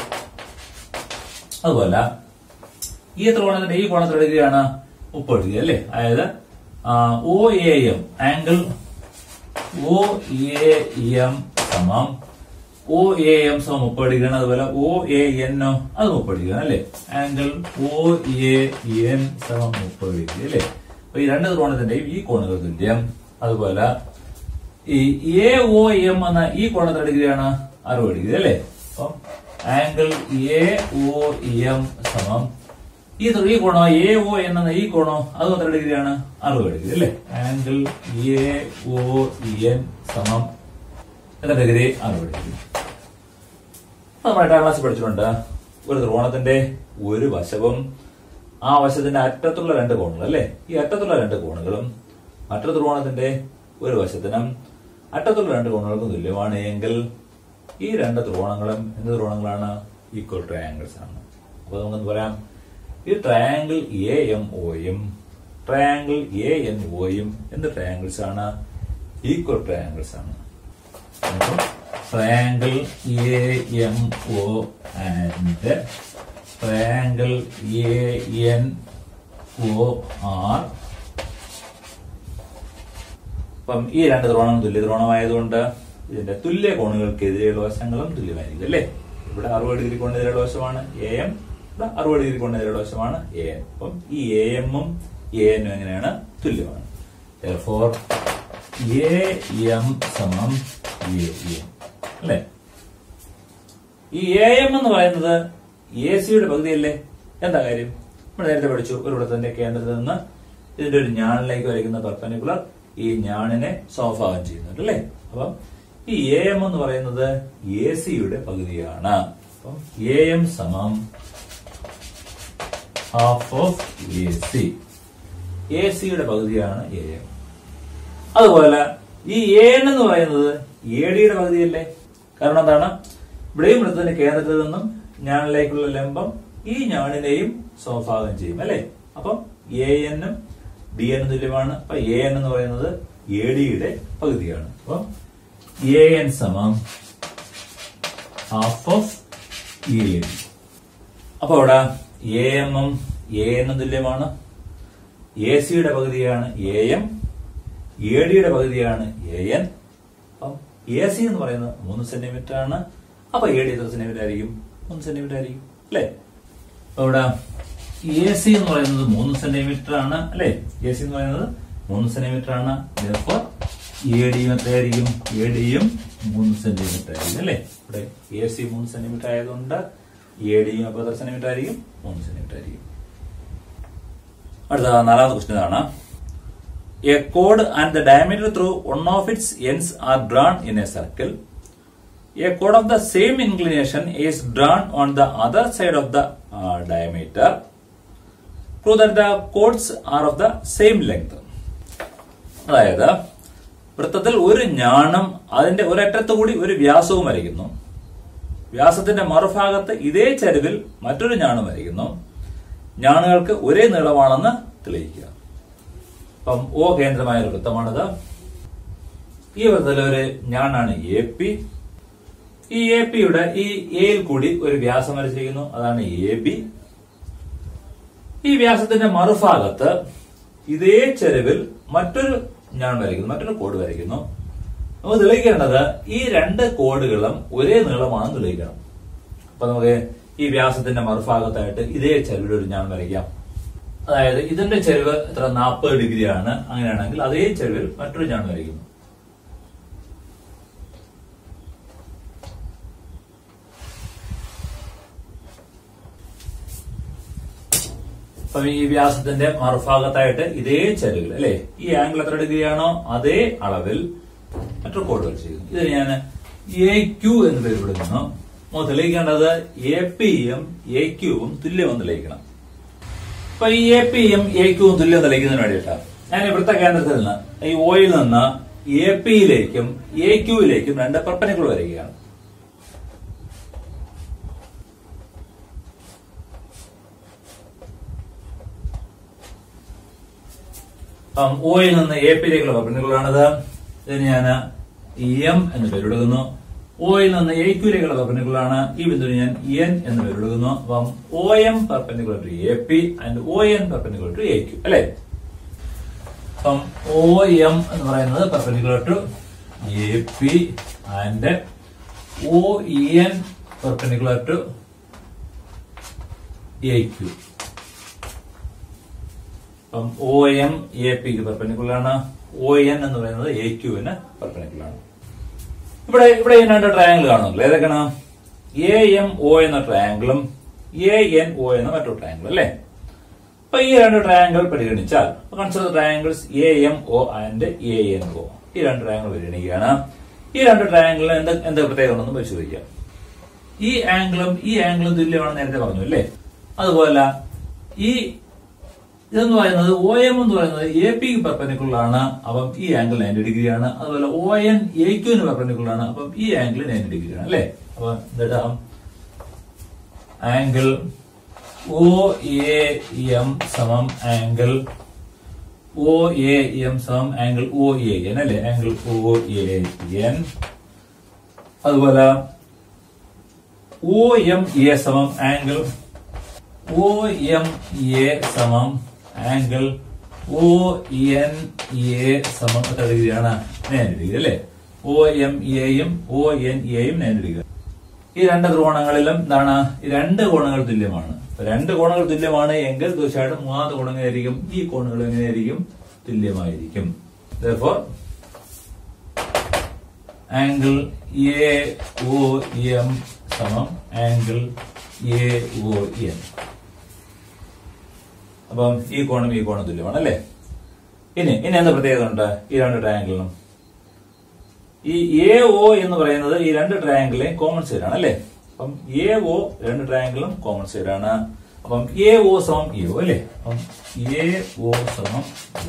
അതുപോലെ ഈ ത്രികോണത്തിന്റെ ഈ കോണത്തിന്റെ ഡിഗ്രിയാണ് മുപ്പത് ഡിഗ്രി അല്ലേ അതായത് O A M angle O A M സമം ഒ എ എം സമം മുപ്പത് ഡിഗ്രിയാണ് അതുപോലെ ഒ എ എന്നോ അത് മുപ്പത് ഡിഗ്രിയാണ് അല്ലേ ആംഗിൾ ഒ എ എൻ സമം മുപ്പത് ഡിഗ്രി അല്ലേ അപ്പൊ ഈ രണ്ട് ത്രികോണത്തിന്റെയും ഈ കോണുകൾ തുല്യം അതുപോലെ ഈ എ ഒ എം എന്ന ഈ കോണത്തിന്റെ ഡിഗ്രിയാണ് അറുപത് ഡിഗ്രി അല്ലേ അപ്പം ആംഗിൾ എ ഒ എം സമം ഈ ത്രി- ഈ കോണോ എ ഒ എന്ന ഈ കോണോ അത് എത്ര ഡിഗ്രിയാണ് അറുപത് ഡിഗ്രി അല്ലേ ആംഗിൾ എ ഒ എൻ സമം എത്ര ഡിഗ്രി അറുപത് ഡിഗ്രി നമ്മൾ എട്ടാം ക്ലാസ് പഠിച്ചിട്ടുണ്ട് ഒരു ത്രികോണത്തിന്റെ ഒരു വശവും ആ വശത്തിന്റെ അറ്റത്തുള്ള രണ്ട് കോണുകൾ അല്ലേ ഈ അറ്റത്തുള്ള രണ്ട് കോണുകളും മറ്റൊരു ത്രികോണത്തിന്റെ ഒരു വശത്തിനും അറ്റത്തുള്ള രണ്ട് കോണുകൾക്കും തുല്യമാണ് എങ്കിൽ ഈ രണ്ട് ത്രികോണങ്ങളും എന്ത് ത്രികോണങ്ങളാണ് ഈക്വൽ ട്രയാങ്കിൾസ് ആണ് അപ്പൊ നമുക്ക് പറയാം ഈ ട്രയാങ്കിൾ എ എം ഒയും ട്രയാങ്കിൾ എ എൻ ഒയും എന്ത് ട്രയാങ്കിൾസ് ആണ് ഈക്വൽ ട്രയാങ്കിൾസ് ആണ് triangle A M O and triangle A N O are അപ്പം ഈ രണ്ട് ത്രികോണം തുല്യ ത്രികോണമായതുകൊണ്ട് ഇതിന്റെ തുല്യ കോണുകൾക്കെതിരെയുള്ള വശങ്ങളും തുല്യമായിരിക്കും അല്ലേ ഇവിടെ അറുപത് ഡിഗ്രി കോണിനെതിരെയുള്ള വശമാണ് എ എം ഇവിടെ അറുപത് ഡിഗ്രി കോണിനെതിരെയുള്ള വശമാണ് എ എൻ അപ്പം ഈ എ എമ്മും എ എനും എങ്ങനെയാണ് തുല്യമാണ് ഫോർ എ എം സമം എ എം അല്ലേ ഈ എ എം എന്ന് പറയുന്നത് എ സിയുടെ പകുതിയല്ലേ എന്താ കാര്യം നമ്മൾ നേരത്തെ പഠിച്ചു ഒരു വൃത്തത്തിന്റെ കേന്ദ്രത്തിൽ നിന്ന് ഇതിന്റെ ഒരു ഞാണിലേക്ക് വരയ്ക്കുന്ന പെർപ്പനിക്കുലർ ഈ ഞാണിനെ സമഭാഗം ചെയ്യുന്നുണ്ട് അല്ലേ അപ്പം ഈ എ എം എന്ന് പറയുന്നത് എ സിയുടെ പകുതിയാണ് അപ്പം എ എം സമം half of A C A സിയുടെ പകുതിയാണ് എ എം അതുപോലെ ഈ എ എൻ എന്ന് പറയുന്നത് എ ഡിയുടെ പകുതിയല്ലേ കാരണം എന്താണ് ഇവിടെയും വൃത്തത്തിന്റെ കേന്ദ്രത്തിൽ നിന്നും ഞാണിലേക്കുള്ള ലംബം ഈ ഞാണിനെയും സമഭാഗം ചെയ്യും അല്ലെ അപ്പം എ എന്നും ഡി എനും തുല്യമാണ് അപ്പൊ എ എൻ എന്ന് പറയുന്നത് എ ഡിയുടെ പകുതിയാണ് അപ്പം എ എൻ സമം ഹാഫ് ഓഫ് എ ഡി അപ്പൊ അവിടെ എ എമ്മും എ എന്നും തുല്യമാണ് എ സിയുടെ പകുതിയാണ് എ എം എ ഡിയുടെ പകുതിയാണ് എ എൻ അപ്പം എ സി എന്ന് പറയുന്നത് മൂന്ന് സെന്റിമീറ്റർ ആണ് അപ്പൊ എ ഡി എത്ര സെന്റിമീറ്റർ ആയിരിക്കും മൂന്ന് സെന്റിമീറ്റർ ആയിരിക്കും അല്ലേ അപ്പൊ ഇവിടെ എ സി എന്ന് പറയുന്നത് മൂന്ന് സെന്റിമീറ്റർ ആണ് അല്ലേ എ സി എന്ന് പറയുന്നത് മൂന്ന് സെന്റിമീറ്റർ ആണ് എ ഡിയും എത്രയായിരിക്കും എ ഡിയും മൂന്ന് സെന്റിമീറ്റർ ആയിരിക്കും അല്ലേ ഇവിടെ എ സി മൂന്ന് സെന്റിമീറ്റർ ആയതുകൊണ്ട് എ ഡിയും അപ്പൊ എത്ര സെന്റിമീറ്റർ ആയിരിക്കും മൂന്ന് സെന്റിമീറ്റർ ആയിരിക്കും അടുത്ത നാലാമത്തെ ക്വസ്റ്റ്യൻ ആണ് എ കോഡ് and the diameter through one of its ends are drawn in a circle a chord of the same inclination is drawn on the other side of the uh, diameter prove that the chords are of the same length അതായത് വൃത്തത്തിൽ ഒരു ഞാണം അതിന്റെ ഒരറ്റത്തു കൂടി ഒരു വ്യാസവും വരയ്ക്കുന്നു വ്യാസത്തിന്റെ മറുഭാഗത്ത് ഇതേ ചരിവിൽ മറ്റൊരു ഞാണം വരയ്ക്കുന്നു ഞാണുകൾക്ക് ഒരേ നീളമാണെന്ന് തെളിയിക്കുക അപ്പം ഓ കേന്ദ്രമായ ഒരു വൃത്തമാണിത് ഈ വൃത്തത്തിലെ ഒരു ഞാനാണ് എ പി ഈ എ പിയുടെ ഈ എയിൽ കൂടി ഒരു വ്യാസം വരച്ചിരിക്കുന്നു അതാണ് എ ബി ഈ വ്യാസത്തിന്റെ മറുഭാഗത്ത് ഇതേ ചെരുവിൽ മറ്റൊരു ഞാൻ വരയ്ക്കുന്നു മറ്റൊരു കോഡ് വരയ്ക്കുന്നു നമുക്ക് തെളിയിക്കേണ്ടത് ഈ രണ്ട് കോഡുകളും ഒരേ നീളമാണെന്ന് തെളിയിക്കണം അപ്പൊ നമുക്ക് ഈ വ്യാസത്തിന്റെ മറുഭാഗത്തായിട്ട് ഇതേ ചെരുവിൽ ഒരു ഞാൻ വരയ്ക്കാം അതായത് ഇതിന്റെ ചെരുവ് എത്ര നാൽപ്പത് ഡിഗ്രിയാണ് അങ്ങനെയാണെങ്കിൽ അതേ ചെരുവിൽ മറ്റൊരു ഞാൻ വരയ്ക്കുന്നു അപ്പൊ ഈ വ്യാസത്തിന്റെ മറുഭാഗത്തായിട്ട് ഇതേ ചരിവിൽ അല്ലെ ഈ ആംഗിൾ എത്ര ഡിഗ്രിയാണോ അതേ അളവിൽ മറ്റൊരു കോഡ് വരച്ചിരിക്കുന്നു ഇത് ഞാൻ എ ക്യു എന്ന് പേര് വിടുന്നു നമുക്ക് തെളിയിക്കേണ്ടത് എ പിയും എ ക്യൂവും തുല്യമെന്ന് തെളിയിക്കണം അപ്പൊ ഈ എ പിയും എ ക്യൂവും തുല്യം തെളിയിക്കുന്നതിന് വേണ്ടിയിട്ടാണ് ഞാൻ ഇവിടുത്തെ കേന്ദ്രത്തിൽ നിന്ന് ഈ ഓയിൽ നിന്ന് എ പിയിലേക്കും എ ക്യൂയിലേക്കും രണ്ട് പെർപ്പനിക്കുൾ വരികയാണ് അപ്പം ഓയിൽ നിന്ന് എ പിയിലേക്കുള്ള പെർപ്പനിക്കുളാണിത് ഇതിന് ഞാൻ എം എന്ന് പേരെടുക്കുന്നു ഓയിൽ നിന്ന് എ ക്യൂയിലേക്കുള്ള പെർപ്പനിക്കുളാണ് ഈ ബിന്ദുവിന് ഞാൻ എൻ എന്ന് പേരെടുക്കുന്നു അപ്പം O M perpendicular to A P and O N perpendicular to A Q അല്ലെ അപ്പം ഒ എം എന്ന് പറയുന്നത് perpendicular to A P and O N perpendicular to A Q അപ്പം ഒ എം എ പിക്ക് പെർപ്പനിക്കുലർ ആണ് ഒ എൻ എന്ന് പറയുന്നത് എ ക്യൂവിന് പെർപ്പനിക്കുലർ ആണ് ഇവിടെ ഇവിടെ ഈ രണ്ട് ട്രയാങ്കിൾ കാണുമല്ലോ ഏതൊക്കെയാണ് എ എം ഒ എന്ന ട്രയാങ്കിളും എ എൻ ഒ എന്ന മറ്റൊരു ട്രയാങ്കിൾ അല്ലേ അപ്പൊ ഈ രണ്ട് ട്രയാങ്കിൾ പരിഗണിച്ചാൽ consider triangles A M O and A N O ഈ രണ്ട് ട്രയാങ്കിൾ പരിഗണിക്കുകയാണ് ഈ രണ്ട് ട്രയാങ്കിളിന് എന്ത് എന്ത് പ്രത്യേകത ഉണ്ടെന്ന് പരിശോധിക്കാം ഈ ആംഗിളും ഈ ആംഗിളും തുല്യമാണെന്ന് നേരത്തെ പറഞ്ഞു അല്ലേ അതുപോലെ ഈ ഇതെന്ന് പറയുന്നത് ഒ എം എന്ന് പറയുന്നത് എ പിക്ക് പെർപ്പനിക്കുലർ ആണ് അപ്പം ഈ ആംഗിൾ നയൻറ്റി ഡിഗ്രി ആണ് അതുപോലെ ഒ എൻ എ ക്യൂവിന് പെർപ്പനിക്കുലർ ആണ് അപ്പം ഈ ആംഗിൾ നയൻറ്റി ഡിഗ്രി ആണ് അല്ലേ അപ്പൊ എന്തിടാം ആംഗിൾ ഒ എ എം സമം ആംഗിൾ ഒ എ എം സമം ആംഗിൾ ഒ എ എൻ അല്ലേ ആംഗിൾ ഒ എ എൻ അതുപോലെ ഒ എം എ സമം ആംഗിൾ ഒ എം എ സമം ആംഗിൾ ഒ എൻ എ സമം എത്ര ഡിഗ്രിയാണ് നയൻറ്റി ഡിഗ്രി അല്ലേ ഒ എം എയും ഒ എൻ എയും നയൻറ്റി ഡിഗ്രി ഈ രണ്ട് ത്രികോണങ്ങളിലും എന്താണ് ഈ രണ്ട് കോണങ്ങൾ തുല്യമാണ് അപ്പൊ രണ്ട് കോണങ്ങൾ തുല്യമാണ് എങ്കിൽ തീർച്ചയായിട്ടും മൂന്നാമത്തെ കോണം എങ്ങനെയായിരിക്കും ഈ കോണുകൾ എങ്ങനെയായിരിക്കും തുല്യമായിരിക്കും therefore angle A O M സമം ആംഗിൾ എ ഒ എൻ അപ്പം ഈ കോണും ഈ കോണും തുല്യമാണ് അല്ലേ ഇനി ഇനി എന്ത് പ്രത്യേകത ഉണ്ട് ഈ രണ്ട് ട്രയാങ്കിളിനും ഈ എ ഒ എന്ന് പറയുന്നത് ഈ രണ്ട് ട്രയാങ്കിളിലെയും കോമൺ സൈഡ് ആണ് അല്ലേ അപ്പം എ ഒ രണ്ട് ട്രയാങ്കിളും കോമൺ സൈഡ് ആണ് അപ്പം എ ഒ സമം ഇ ഒ അല്ലേ അപ്പം എ ഒ സമം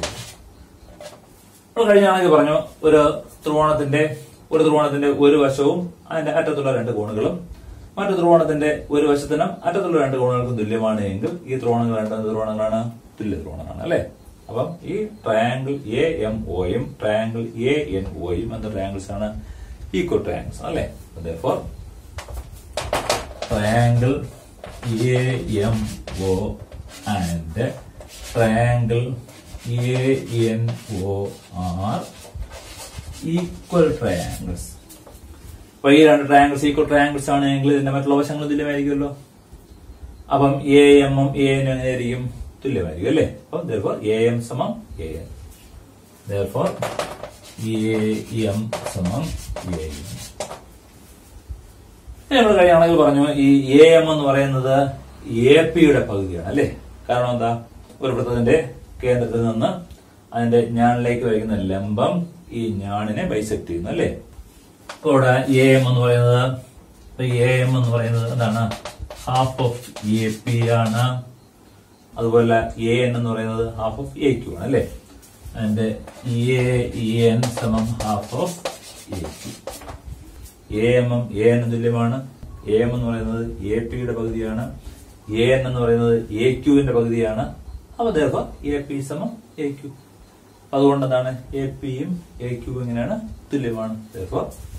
നമ്മൾ കഴിഞ്ഞാണെങ്കിൽ പറഞ്ഞു ഒരു ത്രികോണത്തിന്റെ ഒരു ത്രികോണത്തിന്റെ ഒരു വശവും അതിന്റെ അറ്റത്തുള്ള രണ്ട് കോണുകളും മറ്റു ത്രികോണത്തിന്റെ ഒരു വശത്തിനും അറ്റത്തുള്ള രണ്ട് കോണുകൾക്കും തുല്യമാണ് എങ്കിൽ ഈ ത്രികോണങ്ങൾ രണ്ട് ത്രികോണങ്ങളാണ് തുല്യ ത്രികോണങ്ങളാണ് അല്ലെ അപ്പം ഈ ട്രയാങ്കിൾ എ എം ഒയും ട്രയാങ്കിൾ എ എൻ ഒയും എന്ന ട്രയാങ്കിൾസ് ആണ് ഈക്വൽ ട്രയാങ്കിൾസ് അല്ലെ for triangle A M O and triangle A N O are equal triangles അപ്പൊ ഈ രണ്ട് ട്രയാങ്കിൾസ് ഈക്വൽ ട്രയാങ്കിൾസ് ആണെങ്കിൽ ഇതിന്റെ മറ്റുള്ള വശങ്ങൾ തുല്യമായിരിക്കുമല്ലോ അപ്പം എ എമ്മും എ എനും എങ്ങനെയായിരിക്കും തുല്യമായിരിക്കും അല്ലേ അപ്പം therefore എ എം സമം A N therefore A M സമം എ എൻ നമ്മൾ കഴിയാണെങ്കിൽ പറഞ്ഞു ഈ എ എം എന്ന് പറയുന്നത് എ പിയുടെ പകുതിയാണ് അല്ലേ കാരണം എന്താ ഒരു വൃത്തത്തിന്റെ കേന്ദ്രത്തിൽ നിന്ന് അതിന്റെ ഞാണിലേക്ക് വയ്ക്കുന്ന ലംബം ഈ ഞാണിനെ ബൈസെക്ട് ചെയ്യുന്നു അല്ലേ ഇപ്പൊ ഇവിടെ എ എം എന്ന് പറയുന്നത് എ എം എന്ന് പറയുന്നത് എന്താണ് ഹാഫ് ഓഫ് എ പി ആണ് അതുപോലെ എ എൻ എന്ന് പറയുന്നത് ഹാഫ് ഓഫ് എ ക്യു ആണ് അല്ലേ ആൻഡ് എ എൻ സമം half of A Q A M M A N തുല്യമാണ് എ എം എന്ന് പറയുന്നത് എ പിയുടെ പകുതിയാണ് എ എൻ എന്ന് പറയുന്നത് എ ക്യുവിന്റെ പകുതിയാണ് അപ്പൊ ദേർഫ എ പി സമം എ ക്യു അതുകൊണ്ട് എന്താണ് എ പിയും എ ക്യു ഇങ്ങനെയാണ് തുല്യമാണ് ദേർഫ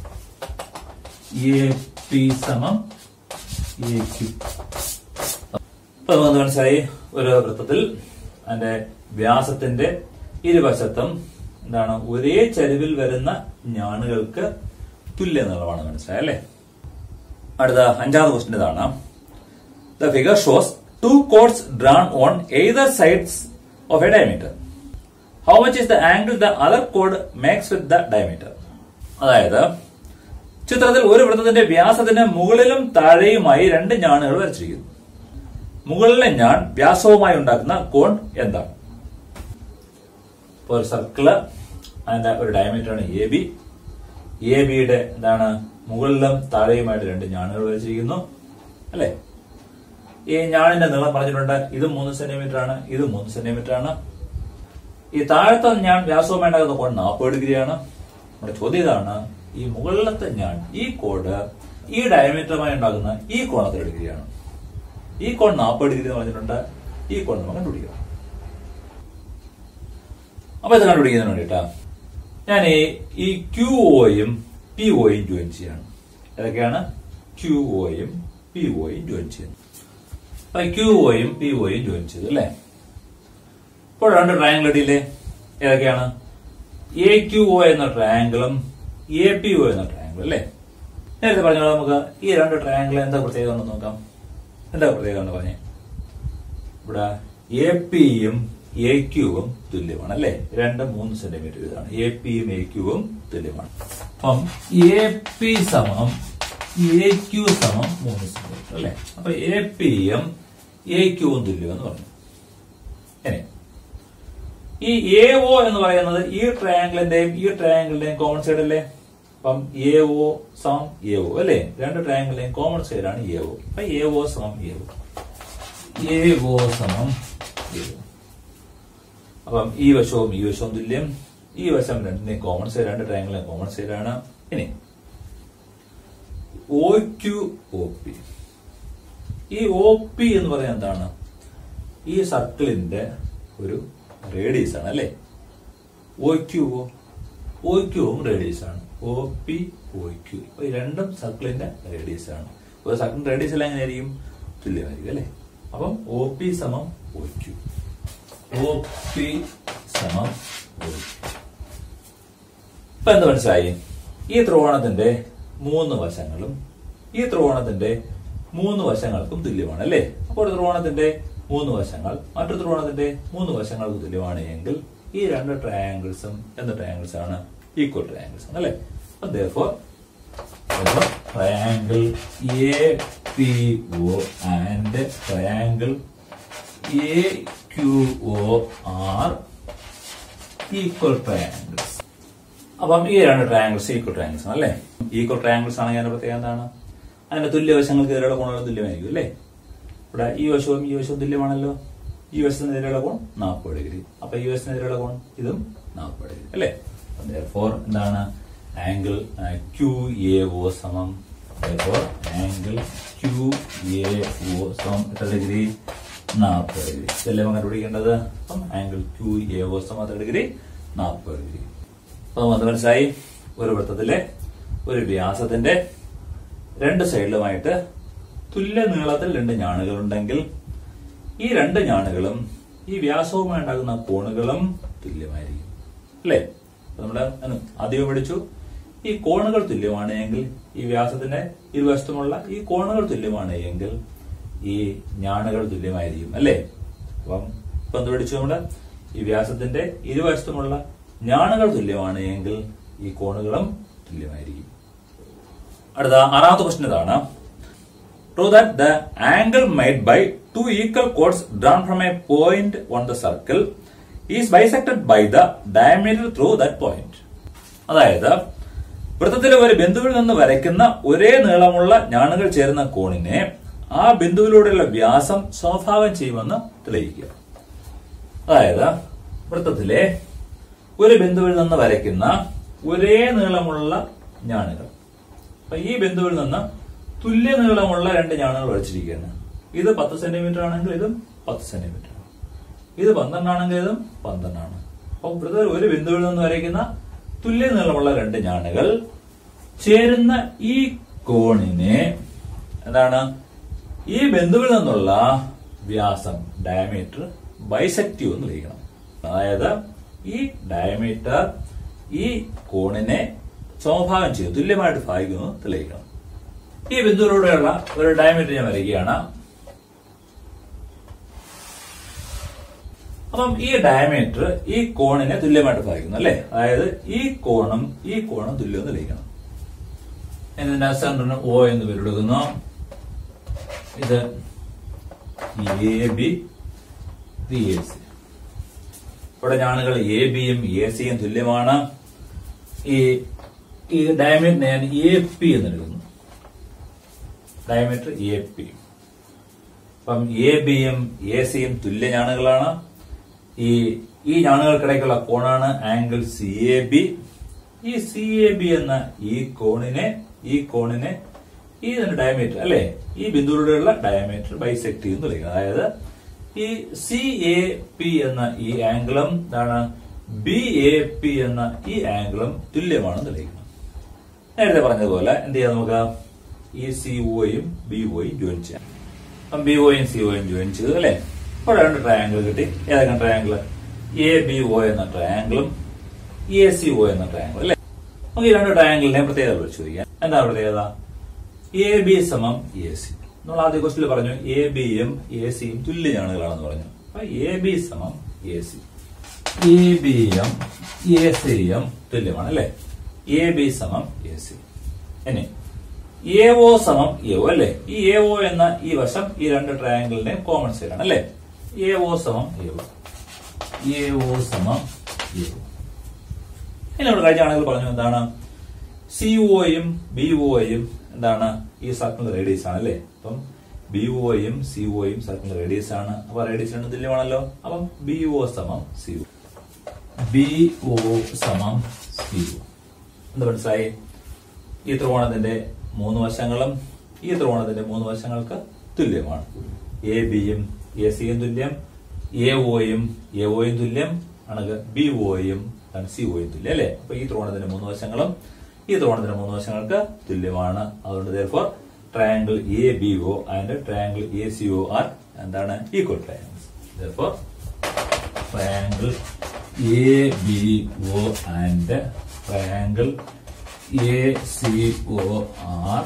എ പി സമം എ ക്യു അപ്പൊ നമുക്ക് മനസ്സിലായി ഒരു വൃത്തത്തിൽ അതിന്റെ വ്യാസത്തിന്റെ ഇരുവശത്തും എന്താണ് ഒരേ ചരിവിൽ വരുന്ന ഞാണുകൾക്ക് തുല്യ നീളമാണ് മനസ്സിലായി അല്ലേ അടുത്ത അഞ്ചാമത് ക്വസ്റ്റ്യൻ ഇതാണ് the figure shows two chords drawn on either sides of a diameter how much is the angle the other കോഡ് മേക്സ് വിത്ത് ദ ഡയമീറ്റർ അതായത് ചിത്രത്തിൽ ഒരു വൃത്തത്തിന്റെ വ്യാസത്തിന് മുകളിലും താഴെയുമായി രണ്ട് ഞാണുകൾ വരച്ചിരിക്കുന്നു മുകളിലെ ഞാൻ വ്യാസവുമായി ഉണ്ടാക്കുന്ന കോൺ എന്താണ് ഇപ്പൊ ഒരു സർക്കിള് അതിന്റെ ഒരു ഡയമീറ്റർ ആണ് എ ബി എ ബിയുടെ എന്താണ് മുകളിലും താഴെയുമായിട്ട് രണ്ട് ഞാണുകൾ വരച്ചിരിക്കുന്നു അല്ലെ ഈ ഞാണിന്റെ നീളം പറഞ്ഞിട്ടുണ്ട് ഇത് മൂന്ന് സെന്റിമീറ്റർ ആണ് ഇത് മൂന്ന് സെന്റിമീറ്റർ ആണ് ഈ താഴത്തെ ഞാൻ വ്യാസവുമായി ഉണ്ടാക്കുന്ന കോൺ നാൽപ്പത് ഡിഗ്രിയാണ് നമ്മുടെ ചോദ്യം ഇതാണ് ഈ മുകളിലത്തെ ഞാൻ ഈ കോഡ് ഈ ഡയമീറ്ററുമായി ഉണ്ടാക്കുന്ന ഈ കോൺ എത്ര ഡിഗ്രിയാണ് ഈ കോൺ നാൽപ്പത് ഡിഗ്രി എന്ന് പറഞ്ഞിട്ടുണ്ട് ഈ കോൺ നമുക്ക് കണ്ടുപിടിക്കാം അപ്പൊ ഇത് കണ്ടുപിടിക്കുന്നതിന് വേണ്ടിട്ടാ ഞാൻ ഈ ക്യു ഒയും പി ഒയും ജോയിൻ ചെയ്യാണ് ഏതൊക്കെയാണ് ക്യു ഒയും പി ഒയും ജോയിൻ ചെയ്യുന്നു അപ്പൊ ക്യു ഒയും പി ഒയും ജോയിൻ ചെയ്തു അല്ലേ ഇപ്പോൾ രണ്ട് ട്രയാങ്കിൾ ഇടയില്ലേ ഏതൊക്കെയാണ് എ ക്യു ഒ എന്ന ട്രയാങ്കിളും എ പി ഒ എന്ന ട്രയാങ്കിൾ അല്ലേ നേരത്തെ പറഞ്ഞോളാം നമുക്ക് ഈ രണ്ട് ട്രയാങ്കിൾ എന്താ പ്രത്യേകത ഉണ്ടെന്ന് നോക്കാം എന്താ പ്രത്യേകത എന്ന് പറഞ്ഞേ ഇവിടെ എ പിയും എ ക്യൂവും തുല്യമാണ് അല്ലെ രണ്ട് മൂന്ന് സെന്റിമീറ്റർ ഇതാണ് എ പിയും എ ക്യൂവും തുല്യമാണ് അപ്പം എ പി സമം എ ക്യൂ സമം മൂന്ന് സെന്റിമീറ്റർ അല്ലെ അപ്പൊ എ പിയും എ ക്യൂവും തുല്യം എന്ന് പറഞ്ഞു ഇനി ഈ എ ഒ എന്ന് പറയുന്നത് ഈ ട്രയാങ്കിളിന്റെയും ഈ ട്രയാങ്കിളിന്റെയും കോമൺ സൈഡ് അല്ലേ അപ്പം എ ഒ സമം എ ഒ അല്ലേ രണ്ട് ട്രയാങ്കിളിന്റെയും കോമൺ സൈഡ് ആണ് എ ഒ അപ്പൊ എ ഒ സമം എ ഒ എ ഒ സമം എ ഒ അപ്പം ഈ വശവും ഈ വശവും തുല്യം ഈ വശം രണ്ടിന്റെയും കോമൺ സൈഡ് രണ്ട് ട്രയാങ്കിളിന്റെ കോമൺ സൈഡ് ആണ് ഇനി ഒ ക്യു ഒ പി ഈ ഒ പി എന്ന് പറയുന്നത് എന്താണ് ഈ സർക്കിളിന്റെ ഒരു റേഡിയസ് ആണ് അല്ലെ ഒ ക്യു ഒ ക്യുവും റേഡിയസ് ആണ് ഒ പി ഒ ക്യു ഈ രണ്ടും സർക്കിളിന്റെ റേഡിയസ് ആണ് ഒരു സർക്കിളിന്റെ റേഡിയസ് എല്ലാം എങ്ങനെയായിരിക്കും തുല്യമായിരിക്കും അല്ലെ അപ്പം ഒ പി സമം ഒ ക്യു ഒ പി സമം ഒ ക്യു ഇപ്പൊ എന്ത് മനസ്സിലായി ഈ ത്രികോണത്തിന്റെ മൂന്ന് വശങ്ങളും ഈ ത്രികോണത്തിന്റെ മൂന്ന് വശങ്ങൾക്കും തുല്യമാണ് അല്ലേ അപ്പോൾ ഒരു ത്രികോണത്തിന്റെ മൂന്ന് വശങ്ങൾ മറ്റൊരു ത്രികോണത്തിന്റെ മൂന്ന് വശങ്ങൾക്ക് തുല്യമാണ് എങ്കിൽ ഈ രണ്ട് ട്രയാങ്കിൾസും എന്ത് ട്രയാങ്കിൾസ് ആണ് ഈക്വൽ ട്രയാങ്കിൾസ് ആണ് അല്ലേ therefore triangle A P O and triangle A Q O are equal triangles അപ്പം ഈ രണ്ട് ട്രയാങ്കിൾസ് ഈക്വൽ ട്രയാങ്കിൾസ് ആണ് അല്ലേ ഈക്വൽ ട്രയാങ്കിൾസ് ആണെങ്കിൽ അതിന്റെ പ്രത്യേകത എന്താണ് അതിന്റെ തുല്യവശങ്ങൾക്ക് എതിരെയുള്ള കോണുകൾ തുല്യമായിരിക്കും അല്ലേ ഇവിടെ ഈ വശവും ഈ വശവും തുല്യമാണല്ലോ ഈ വശത്തിനെതിരെയുള്ള കോൺ നാൽപ്പത് ഡിഗ്രി അപ്പൊ ഈ വശത്തിനെതിരെയുള്ള കോൺ ഇതും നാൽപ്പത് ഡിഗ്രി അല്ലേ ഫോർ എന്താണ് ആംഗിൾ ക്യു എ ഒ സമം ആംഗിൾ ക്യു എ ഒ സമം എത്ര ഡിഗ്രി നാൽപ്പത് ഡിഗ്രി ഇതല്ലേ നമ്മൾ കണ്ടുപിടിക്കേണ്ടത് അപ്പം ആംഗിൾ ക്യു എ ഒ സമം എത്ര ഡിഗ്രി നാൽപ്പത് ഡിഗ്രി അപ്പൊ നമുക്ക് മനസ്സിലായി ഒരു വൃത്തത്തിലെ ഒരു വ്യാസത്തിന്റെ രണ്ട് സൈഡിലുമായിട്ട് തുല്യ നീളത്തിൽ രണ്ട് ഞാണുകൾ ഉണ്ടെങ്കിൽ ഈ രണ്ട് ഞാണുകളും ഈ വ്യാസവുമായി ഉണ്ടാകുന്ന കോണുകളും തുല്യമായിരിക്കും അല്ലേ അപ്പൊ നമ്മുടെ അന്ന് ആദ്യം പഠിച്ചു ഈ കോണുകൾ തുല്യമാണ് എങ്കിൽ ഈ വ്യാസത്തിന്റെ ഇരുവശത്തുമുള്ള ഈ കോണുകൾ തുല്യമാണ് എങ്കിൽ ഈ ഞാണുകൾ തുല്യമായിരിക്കും അല്ലേ അപ്പം ഇപ്പൊ എന്ത് പഠിച്ചു നമ്മള് ഈ വ്യാസത്തിന്റെ ഇരുവശത്തുമുള്ള ഞാണുകൾ തുല്യമാണ് എങ്കിൽ ഈ കോണുകളും തുല്യമായിരിക്കും അടുത്ത ആറാമത്തെ ക്വസ്റ്റ്യൻ ഇതാണ് Prove that the angle made by two equal chords drawn from a point on the circle is bisected by the diameter through that point. അതായത് വൃത്തത്തിലെ ഒരു ബിന്ദുവിൽ നിന്ന് വരയ്ക്കുന്ന ഒരേ നീളമുള്ള ഞാണുകൾ ചേരുന്ന കോണിനെ ആ ബിന്ദുവിലൂടെയുള്ള വ്യാസം സമഭാവം ചെയ്യുമെന്ന് തെളിയിക്കുക അതായത് വൃത്തത്തിലെ ഒരു ബിന്ദുവിൽ നിന്ന് വരയ്ക്കുന്ന ഒരേ നീളമുള്ള ഞാണുകൾ അപ്പൊ ഈ ബിന്ദുവിൽ നിന്ന് തുല്യ നീളമുള്ള രണ്ട് ഞാണുകൾ വരച്ചിരിക്കുകയാണ് ഇത് പത്ത് സെന്റിമീറ്റർ ആണെങ്കിൽ ഇതും പത്ത് സെന്റിമീറ്റർ ഇത് പന്ത്രണ്ടാണെങ്കിൽ ഇതും പന്ത്രണ്ടാണ് അപ്പൊ വൃത്തത്തിൽ ഒരു ബിന്ദുവിൽ നിന്ന് വരയ്ക്കുന്ന തുല്യ നീളമുള്ള രണ്ട് ഞാണുകൾ ചേരുന്ന ഈ കോണിനെ എന്താണ് ഈ ബിന്ദുവിൽ നിന്നുള്ള വ്യാസം ഡയമീറ്റർ ബൈസെക്റ്റീവ് എന്ന് വിളിക്കണം അതായത് ഈ ഡയമീറ്റർ ഈ കോണിനെ സമഭാഗം ചെയ്തു തുല്യമായിട്ട് ഭാഗിക്കുന്നു എന്ന് തെളിയിക്കണം ഈ ബിന്ദുവിലൂടെയുള്ള ഒരു ഡയമീറ്റർ ഞാൻ വരികയാണ് അപ്പം ഈ ഡയമീറ്റർ ഈ കോണിനെ തുല്യമായിട്ട് ഭാഗിക്കുന്നു അല്ലെ അതായത് ഈ കോണും ഈ കോണും തുല്യം എന്ന് വിളിക്കണം ഇതിന്റെ സെന്ററിന് ഒ എന്ന് പേരെടുക്കുന്നു ഇത് എ ബി ഇത് എ സി ഇവിടെ ഞാണുകൾ എ ബിയും എ സിയും തുല്യമാണ് ഈ ഈ ഡയമീറ്റർ ഞാൻ എ പി എന്ന് എടുക്കുന്നു ഡയമീറ്റർ എ പി അപ്പം എ ബിയും എ സിയും തുല്യ ഞാണുകളാണ് ഈ ഈ ഞാണുകൾക്കിടയ്ക്കുള്ള കോണാണ് ആംഗിൾ സി എ ബി ഈ സി എ ബി എന്ന ഈ കോണിനെ ഈ കോണിനെ ഈ ഡയമീറ്റർ അല്ലെ ഈ ബിന്ദുവിലൂടെയുള്ള ഡയമീറ്റർ ബൈസെക്ട് എന്ന് വിളിക്കുന്നത് അതായത് ഈ സി എ പി എന്ന ഈ ആംഗിളും എന്താണ് ബി എ പി എന്ന ഈ ആംഗിളും തുല്യമാണെന്ന് തെളിയിക്കണം നേരത്തെ പറഞ്ഞതുപോലെ എന്ത് ചെയ്യാം നമുക്ക് ഈ സി ഒയും ബി ഒയും ജോയിൻ ചെയ്യാം അപ്പം ബി ഒയും സി ഒയും ജോയിൻ ചെയ്തു അല്ലെ ഇവിടെ രണ്ട് ട്രയാങ്കിൾ കിട്ടി ഏതൊക്കെ ട്രയാങ്കിൾ എ ബി ഒ എന്ന ട്രയാങ്കിളും എ സി ഒ എന്ന ട്രയാങ്കിൾ അല്ലെ നമുക്ക് ഈ രണ്ട് ട്രയാങ്കിളിനെ പ്രത്യേകത പരിശോധിക്കാം എന്താ പ്രത്യേകത എ ബി സമം എ സി നമ്മൾ ആദ്യ ക്വസ്റ്റിൽ പറഞ്ഞു എ ബിയും എ സിയും തുല്യ ഞാണുകളാണെന്ന് പറഞ്ഞു അപ്പൊ എ ബി സമം എ സി എ ബിയും എ സിയും തുല്യമാണ് അല്ലെ എ ബി സമം എ സി ഇനി എ ഒ സമം എ ഒ അല്ലെ ഈ എ ഒ എന്ന ഈ വശം ഈ രണ്ട് ട്രയാങ്കിളിന്റെ കോമൺ സൈഡ് ആണ് അല്ലെ എ ഒ സമം എ ഒ എ ഒ സമം എ ഒ ഇനി നമ്മൾ കഴിഞ്ഞ ആണെങ്കിൽ പറഞ്ഞു എന്താണ് സി ഒയും ബി ഒയും എന്താണ് ഈ സർക്കിളിന്റെ റേഡിയസ് ആണ് അല്ലേ അപ്പം ബി ഒയും സി ഒയും സർക്കിളിന്റെ റേഡിയസ് ആണ് അപ്പൊ റേഡിയസ് രണ്ടും തുല്യമാണല്ലോ അപ്പം ബി ഒ സമം സി ഒ ബി ഒ സമം സി ഒ എന്ത് മനസ്സിലായി ഈ ത്രികോണത്തിന്റെ മൂന്ന് വശങ്ങളും ഈ ത്രികോണത്തിന്റെ മൂന്ന് വശങ്ങൾക്ക് തുല്യമാണ് എ ബിയും എ സിയും തുല്യം എ ഒയും എ ഒയും തുല്യം ആണെങ്കിൽ ബി ഒയും സി ഒയും തുല്യം അല്ലെ അപ്പൊ ഈ ത്രികോണത്തിന്റെ മൂന്ന് വശങ്ങളും ഈ ത്രികോണത്തിന്റെ മൂന്ന് വശങ്ങൾക്ക് തുല്യമാണ് അതുകൊണ്ട് therefore triangle A B O and triangle A C O are എന്താണ് equal triangles therefore triangle A B O and triangle A C O are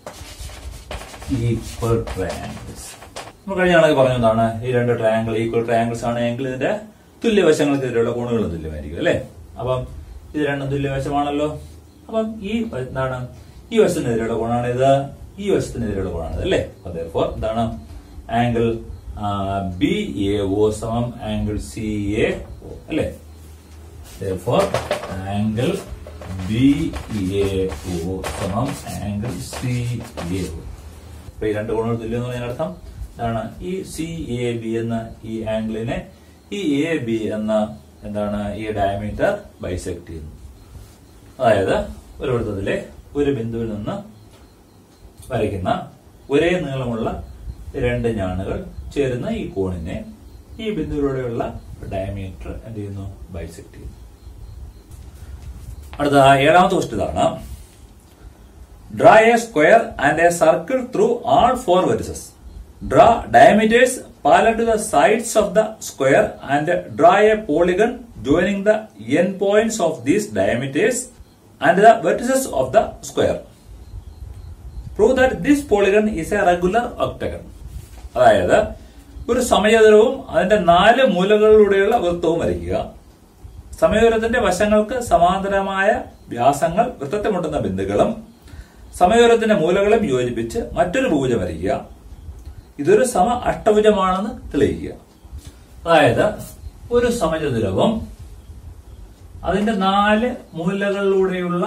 equal triangles നമ്മൾ കഴിഞ്ഞ ആണെങ്കിൽ പറഞ്ഞതാണ് ഈ രണ്ട് ട്രയാങ്കിൾ ഈക്വൽ ട്രയാങ്കിൾസ് ആണ് എങ്കിൽ ഇതിന്റെ തുല്യവശങ്ങൾക്കെതിരെയുള്ള കോണുകളും തുല്യമായിരിക്കും അല്ലെ അപ്പം ഇത് രണ്ടും തുല്യവശമാണല്ലോ അപ്പം ഈ വ- എന്താണ് ഈ വശത്തിനെതിരെയുള്ള കോണാണ് ഇത് ഈ വശത്തിനെതിരെയുള്ള കോണാണ് അല്ലേ അപ്പൊ therefore എന്താണ് ആംഗിൾ ബി എ ഒ സമം ആംഗിൾ സി എ ഒ അല്ലേ therefore angle B A O സമം ആംഗിൾ സി എ ഒ അപ്പൊ ഈ രണ്ട് കോണുകൾ തുല്യം എന്ന് പറഞ്ഞാൽ അർത്ഥം എന്താണ് ഈ സി എ ബി എന്ന ഈ ആംഗിളിനെ ഈ എ ബി എന്ന എന്താണ് ഈ ഡയമീറ്റർ ബൈസെക്ട് ചെയ്യുന്നു അതായത് ഒരു വൃത്തത്തിലെ ഒരു ബിന്ദുവിൽ നിന്ന് വരയ്ക്കുന്ന ഒരേ നീളമുള്ള രണ്ട് ഞാണുകൾ ചേരുന്ന ഈ കോണിനെ ഈ ബിന്ദുവിലൂടെയുള്ള ഡയമീറ്റർ എന്ത് ചെയ്യുന്നു ബൈസെക്ട് ചെയ്യുന്നു അടുത്ത ഏഴാമത്തെ ക്വസ്റ്റ് ഇതാണ് Draw a square and a circle through all four vertices. Draw diameters parallel to the sides of the square and draw a polygon joining the endpoints of these diameters and the vertices of the square. Prove that this polygon is a regular octagon. അതായത് ഒരു സമചതുരവും അതിന്റെ നാല് മൂലകളിലൂടെയുള്ള വൃത്തവും വരയ്ക്കുക സമയദൂരത്തിന്റെ വശങ്ങൾക്ക് സമാന്തരമായ വ്യാസങ്ങൾ വൃത്തത്തെ മുട്ടുന്ന ബിന്ദുക്കളും സമയദൂരത്തിന്റെ മൂലകളും യോജിപ്പിച്ച് മറ്റൊരു ഭുജം വരയ്ക്കുക ഇതൊരു സമ അഷ്ടഭുജമാണെന്ന് തെളിയിക്കുക അതായത് ഒരു സമചതുരവും അതിന്റെ നാല് മൂലകളിലൂടെയുള്ള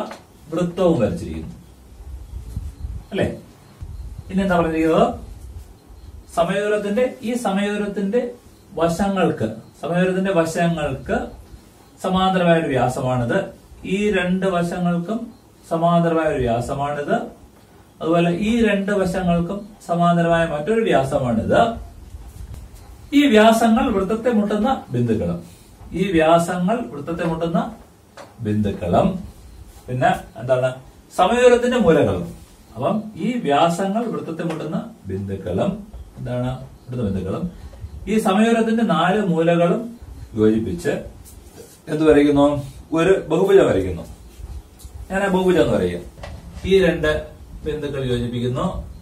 വൃത്തവും വരച്ചിരിക്കുന്നു അല്ലേ ഇനി എന്താ പറഞ്ഞിരിക്കുന്നത് സമയദൂരത്തിന്റെ ഈ സമയദൂരത്തിന്റെ വശങ്ങൾക്ക് സമയദൂരത്തിന്റെ വശങ്ങൾക്ക് സമാന്തരമായ ഒരു വ്യാസമാണിത് ഈ രണ്ട് വശങ്ങൾക്കും സമാന്തരമായ ഒരു വ്യാസമാണിത് അതുപോലെ ഈ രണ്ട് വശങ്ങൾക്കും സമാന്തരമായ മറ്റൊരു വ്യാസമാണിത് ഈ വ്യാസങ്ങൾ വൃത്തത്തെ മുട്ടുന്ന ബിന്ദുക്കളും ഈ വ്യാസങ്ങൾ വൃത്തത്തെ മുട്ടുന്ന ബിന്ദുക്കളും പിന്നെ എന്താണ് സമയദൂരത്തിന്റെ മൂലകളും അപ്പം ഈ വ്യാസങ്ങൾ വൃത്തത്തെ മുട്ടുന്ന ബിന്ദുക്കളും എന്താണ് മുട്ടുന്ന ബിന്ദുക്കളും ഈ സമയദൂരത്തിന്റെ നാല് മൂലകളും യോജിപ്പിച്ച് എന്ത് വരയ്ക്കുന്നു ഒരു ബഹുഭുജം വരയ്ക്കുന്നു ഞാൻ ആ ബഹുഭുജം എന്ന് വരയ്ക്കും ഈ രണ്ട് ബിന്ദുക്കൾ യോജിപ്പിക്കുന്നു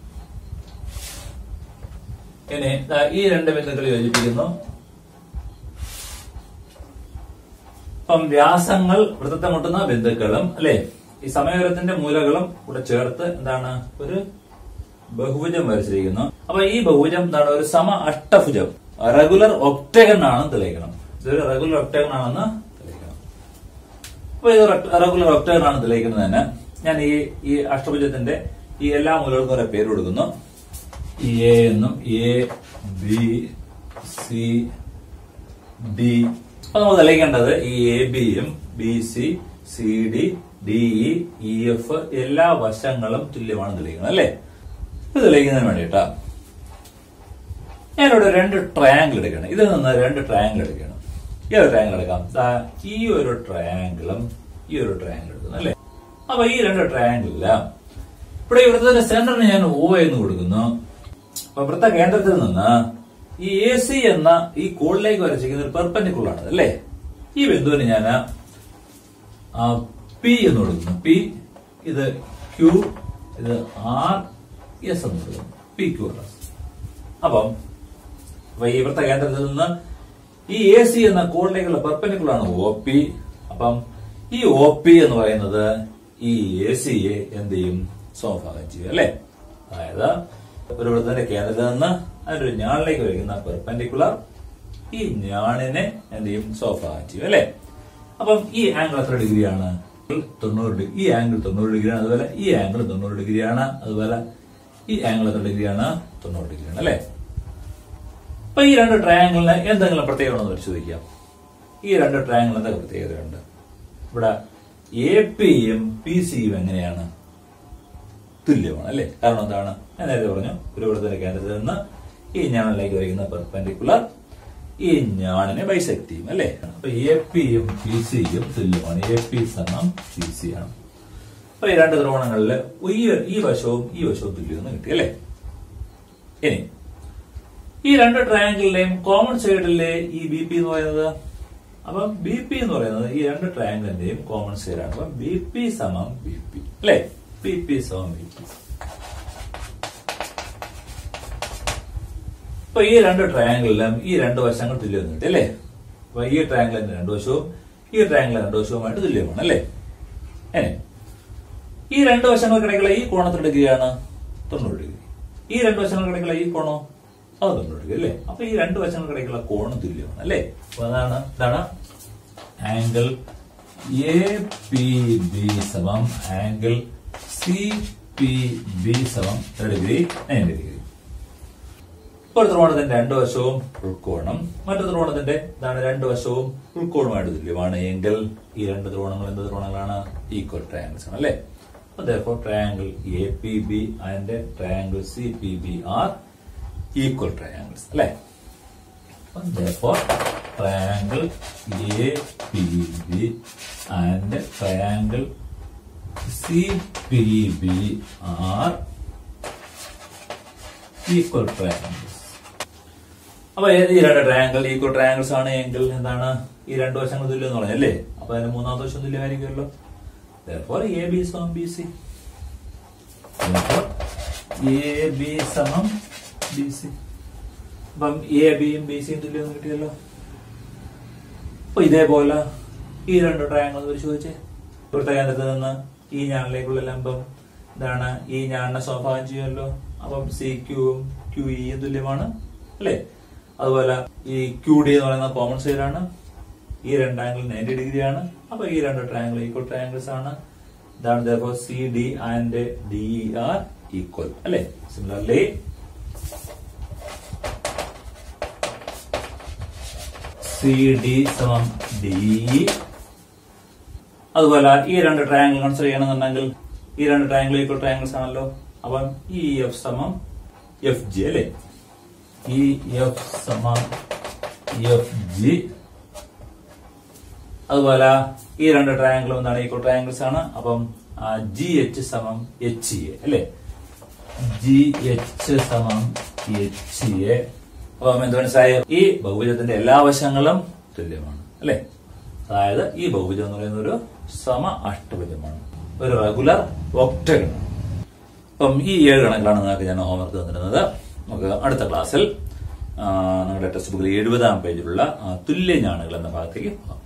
ഇനി ദാ ഈ രണ്ട് ബിന്ദുക്കൾ യോജിപ്പിക്കുന്നു അപ്പം വ്യാസങ്ങൾ വൃത്തത്തെ മുട്ടുന്ന ബിന്ദുക്കളും അല്ലെ ഈ സമയവരത്തിന്റെ മൂലകളും കൂടെ ചേർത്ത് എന്താണ് ഒരു ബഹുഭുജം വരച്ചിരിക്കുന്നു അപ്പൊ ഈ ബഹുഭുജം എന്താണ് ഒരു സമ അഷ്ടഭുജം റെഗുലർ ഒക്ടഗൺ ആണെന്ന് തെളിയിക്കണം ഇതൊരു റെഗുലർ ഒക്ടഗൺ ആണെന്ന് തെളിയിക്കണം അപ്പൊ ഇത് റെഗുലർ ഒക്ടഗൺ ആണ് തെളിയിക്കുന്നത് തന്നെ ഞാൻ ഈ ഈ അഷ്ടഭുജത്തിന്റെ ഈ എല്ലാ മൂലകൾക്കും ഒരു പേര് കൊടുക്കുന്നു ഈ എ എന്നും എ ബി സി ഡി അപ്പൊ നമ്മൾ തെളിയിക്കേണ്ടത് ഈ എ ബിയും B C C D D E E F എല്ലാ വശങ്ങളും തുല്യമാണ് തെളിയിക്കുന്നത് അല്ലേ ഇത് തെളിയിക്കുന്നതിന് വേണ്ടിയിട്ടാ ഞാനിവിടെ രണ്ട് ട്രയാങ്കിൾ എടുക്കണം ഇതിൽ നിന്ന് രണ്ട് ട്രയാങ്കിൾ എടുക്കണം ഈ ഒരു ട്രയാങ്കിൾ എടുക്കാം ദാ ഈ ഒരു ട്രയാങ്കിളും ഈ ഒരു ട്രയാങ്കിൾ എടുക്കുന്നു അല്ലേ അപ്പൊ ഈ രണ്ട് ട്രയാങ്കിളില്ല ഇവിടെ ഈ വൃത്തത്തിന്റെ സെന്ററിന് ഞാൻ ഓ എന്ന് കൊടുക്കുന്നു അപ്പൊ വൃത്ത കേന്ദ്രത്തിൽ നിന്ന് ഈ എ സി എന്ന ഈ കോളിലേക്ക് വരച്ചിരിക്കുന്ന ഒരു പെർപ്പൻഡിക്കുലർ ആണ് അല്ലേ ഈ ബിന്ദുവിന് ഞാൻ പി എന്ന് കൊടുക്കുന്നു പി ഇത് ക്യൂ ഇത് ആർ എസ് എന്ന് കൊടുക്കുന്നു പി ക്യൂ ആർ എസ് അപ്പം അപ്പൊ ഈ വൃത്ത കേന്ദ്രത്തിൽ നിന്ന് ഈ എ സി എന്ന കോളിലേക്കുള്ള പെർപ്പൻഡിക്കുലർ ആണ് ഒ പി അപ്പം ഈ ഒ പി എന്ന് പറയുന്നത് ഈ എ സിയെ എന്ത് ചെയ്യും സമഭാഗം ചെയ്യും അല്ലെ അതായത് ഒരു വൃത്തത്തിന്റെ കേന്ദ്രത്തിൽ നിന്ന് അതിന്റെ ഒരു ഞാണിലേക്ക് വയ്ക്കുന്ന പെർപ്പൻഡിക്കുലർ ഈ ഞാണിനെ എന്ത് ചെയ്യും സമഭാഗം ചെയ്യും അല്ലെ അപ്പം ഈ ആംഗിൾ എത്ര ഡിഗ്രിയാണ് തൊണ്ണൂറ് ഡിഗ്രി ഈ ആംഗിൾ തൊണ്ണൂറ് ഡിഗ്രിയാണ് അതുപോലെ ഈ ആംഗിൾ തൊണ്ണൂറ് ഡിഗ്രിയാണ് അതുപോലെ ഈ ആംഗിൾ എത്ര ഡിഗ്രിയാണ് തൊണ്ണൂറ് ഡിഗ്രിയാണ് അല്ലെ അപ്പൊ ഈ രണ്ട് ട്രയാങ്കിളിന് എന്തെങ്കിലും പ്രത്യേകത ഉണ്ടോ പരിശോധിക്കാം ഈ രണ്ട് ട്രയാങ്കിൾ എന്തൊക്കെ പ്രത്യേകതയുണ്ട് ഇവിടെ എ പിയും പി സിയും എങ്ങനെയാണ് തുല്യമാണ് അല്ലേ കാരണം എന്താണ് ഞാൻ നേരത്തെ പറഞ്ഞു ഒരു വൃത്തത്തിന്റെ കേന്ദ്രത്തിൽ നിന്ന് ഈ ഞാണിലേക്ക് വരയ്ക്കുന്ന പെർപെൻഡിക്കുലർ ഈ ഞാണിനെ ബൈസെക്ട് ചെയ്യും അല്ലേ അപ്പൊ എ പിയും പി സിയും തുല്യമാണ് എ പി സമം പി സി ആണ് അപ്പൊ ഈ രണ്ട് ത്രികോണങ്ങളിൽ ഈ ഈ വശവും ഈ വശവും തുല്യമെന്ന് കിട്ടി അല്ലേ ഇനി ഈ രണ്ട് ട്രയാങ്കിളിലെയും കോമൺ സൈഡിലെ ഈ ബി പി എന്ന് പറയുന്നത് അപ്പം ബി പി എന്ന് പറയുന്നത് ഈ രണ്ട് ട്രയാങ്കിളിന്റെയും കോമൺ സൈഡ് ആണ് അപ്പം ബി പി സമം ബി പി അല്ലേ ബി പി സമം ബി പി അപ്പൊ ഈ രണ്ട് ട്രയാങ്കിളിലും ഈ രണ്ട് വശങ്ങൾ തുല്യം കിട്ടി അല്ലേ അപ്പൊ ഈ ട്രയാങ്കിളിന്റെ രണ്ട് വശവും ഈ ട്രയാങ്കിളിന്റെ രണ്ട് വശവുമായിട്ട് തുല്യമാണ് അല്ലേ ഏ ഈ രണ്ട് വശങ്ങൾക്കിടയ്ക്കുള്ള ഈ കോണത്തിന് ഡിഗ്രിയാണ് തൊണ്ണൂറ് ഡിഗ്രി ഈ രണ്ട് വശങ്ങൾക്കിടയ്ക്കുള്ള ഈ കോണോ അത് തൊണ്ണൂറ് ഡിഗ്രി അല്ലേ അപ്പൊ ഈ രണ്ട് വശങ്ങൾക്കിടയ്ക്കുള്ള കോണും തുല്യമാണ് അല്ലേ അപ്പൊ അതാണ് ഇതാണ് ആംഗിൾ എ പി ബി സമം ആംഗിൾ സി പി ബി സമം ഡിഗ്രി നയൻറ്റി ഡിഗ്രി ഒരു ത്രികോണത്തിന്റെ രണ്ട് വശവും ഉൾക്കോണം മറ്റു ത്രികോണത്തിന്റെ ഇതാണ് രണ്ട് വശവും ഉൾക്കോണുമായിട്ട് തുല്യമാണ് എങ്കിൽ ഈ രണ്ട് ത്രികോണങ്ങൾ എന്ത് ത്രികോണങ്ങളാണ് ഈക്വൽ ട്രയാങ്കിൾസ് ആണ് അല്ലേ therefore triangle APB and triangle CPB are equal triangles അല്ലേ therefore triangle APB and triangle CPB are equal triangles അപ്പൊ ഏത് ഈ രണ്ട് ട്രയാങ്കിൾ ഈക്വൽ ട്രയാങ്കിൾസ് ആണ് എങ്കിൽ എന്താണ് ഈ രണ്ട് വശങ്ങൾ തുല്യം എന്ന് പറഞ്ഞല്ലേ അപ്പൊ അതിന്റെ മൂന്നാമത്തെ വശം തുല്യമായിരിക്കുമല്ലോ therefore എ ബി സമം ബി സി എ ബി സമം ബി സി അപ്പം എ ബിയും ബി സിയും തുല്യം കിട്ടിയല്ലോ അപ്പൊ ഇതേപോലെ ഈ രണ്ട് ട്രയാങ്കിൾ പരിശോധിച്ചേ വൃത്തകേന്ദ്രത്തിൽ നിന്ന് ഈ ഞാണിലേക്കുള്ള ലംബം എന്താണ് ഈ ഞാണിനെ സ്വഭാവം ചെയ്യുമല്ലോ അപ്പം സി ക്യൂവും ക്യു ഇയും തുല്യമാണ് അല്ലേ അതുപോലെ ഈ ക്യു ഡി എന്ന് പറയുന്ന കോമൺ സൈഡ് ആണ് ഈ രണ്ട് ആംഗിൾ നയൻറ്റി ഡിഗ്രി ആണ് അപ്പൊ ഈ രണ്ട് ട്രയാങ്കിൾ ഈക്വൽ ട്രയാങ്കിൾസ് ആണ് ഇതാണ് C D and D are equal അല്ലെ സിമിലർലി സി ഡി സമം ഡി അതുപോലെ ഈ രണ്ട് ട്രയാങ്കിൾ കൺസിഡർ ചെയ്യണമെന്നുണ്ടെങ്കിൽ ഈ രണ്ട് ട്രയാങ്കിൾ ഈക്വൽ ട്രയാങ്കിൾസ് ആണല്ലോ അപ്പം ഇ എഫ് സമം എഫ് ജി അല്ലെ ഇ എഫ് സമം എഫ് ജി അതുപോലെ ഈ രണ്ട് ട്രയാങ്കിളും എന്താണ് ഈക്വൽ ട്രയാങ്കിൾസ് ആണ് അപ്പം ജി എച്ച് സമം എച്ച് എ അല്ലെ ജി എച്ച് സമം എച്ച് എ അപ്പം എന്ത് മനസ്സിലായി ഈ ബഹുഭുജത്തിന്റെ എല്ലാ വശങ്ങളും തുല്യമാണ് അല്ലെ അതായത് ഈ ബഹുഭുജം എന്ന് പറയുന്ന ഒരു സമ അഷ്ടഭുജമാണ് ഒരു റെഗുലർ ഒക്ടഗൺ അപ്പം ഈ ഏഴ് കണക്കിലാണ് നിങ്ങൾക്ക് ഞാൻ ഹോംവർക്ക് തന്നിരുന്നത് നമുക്ക് അടുത്ത ക്ലാസ്സിൽ ആ, നിങ്ങളുടെ ടെക്സ്റ്റ് ബുക്കിൽ എഴുപതാം പേജിലുള്ള ആ, തുല്യ ഞാണുകൾ എന്ന ഭാഗത്തേക്ക് പോകാം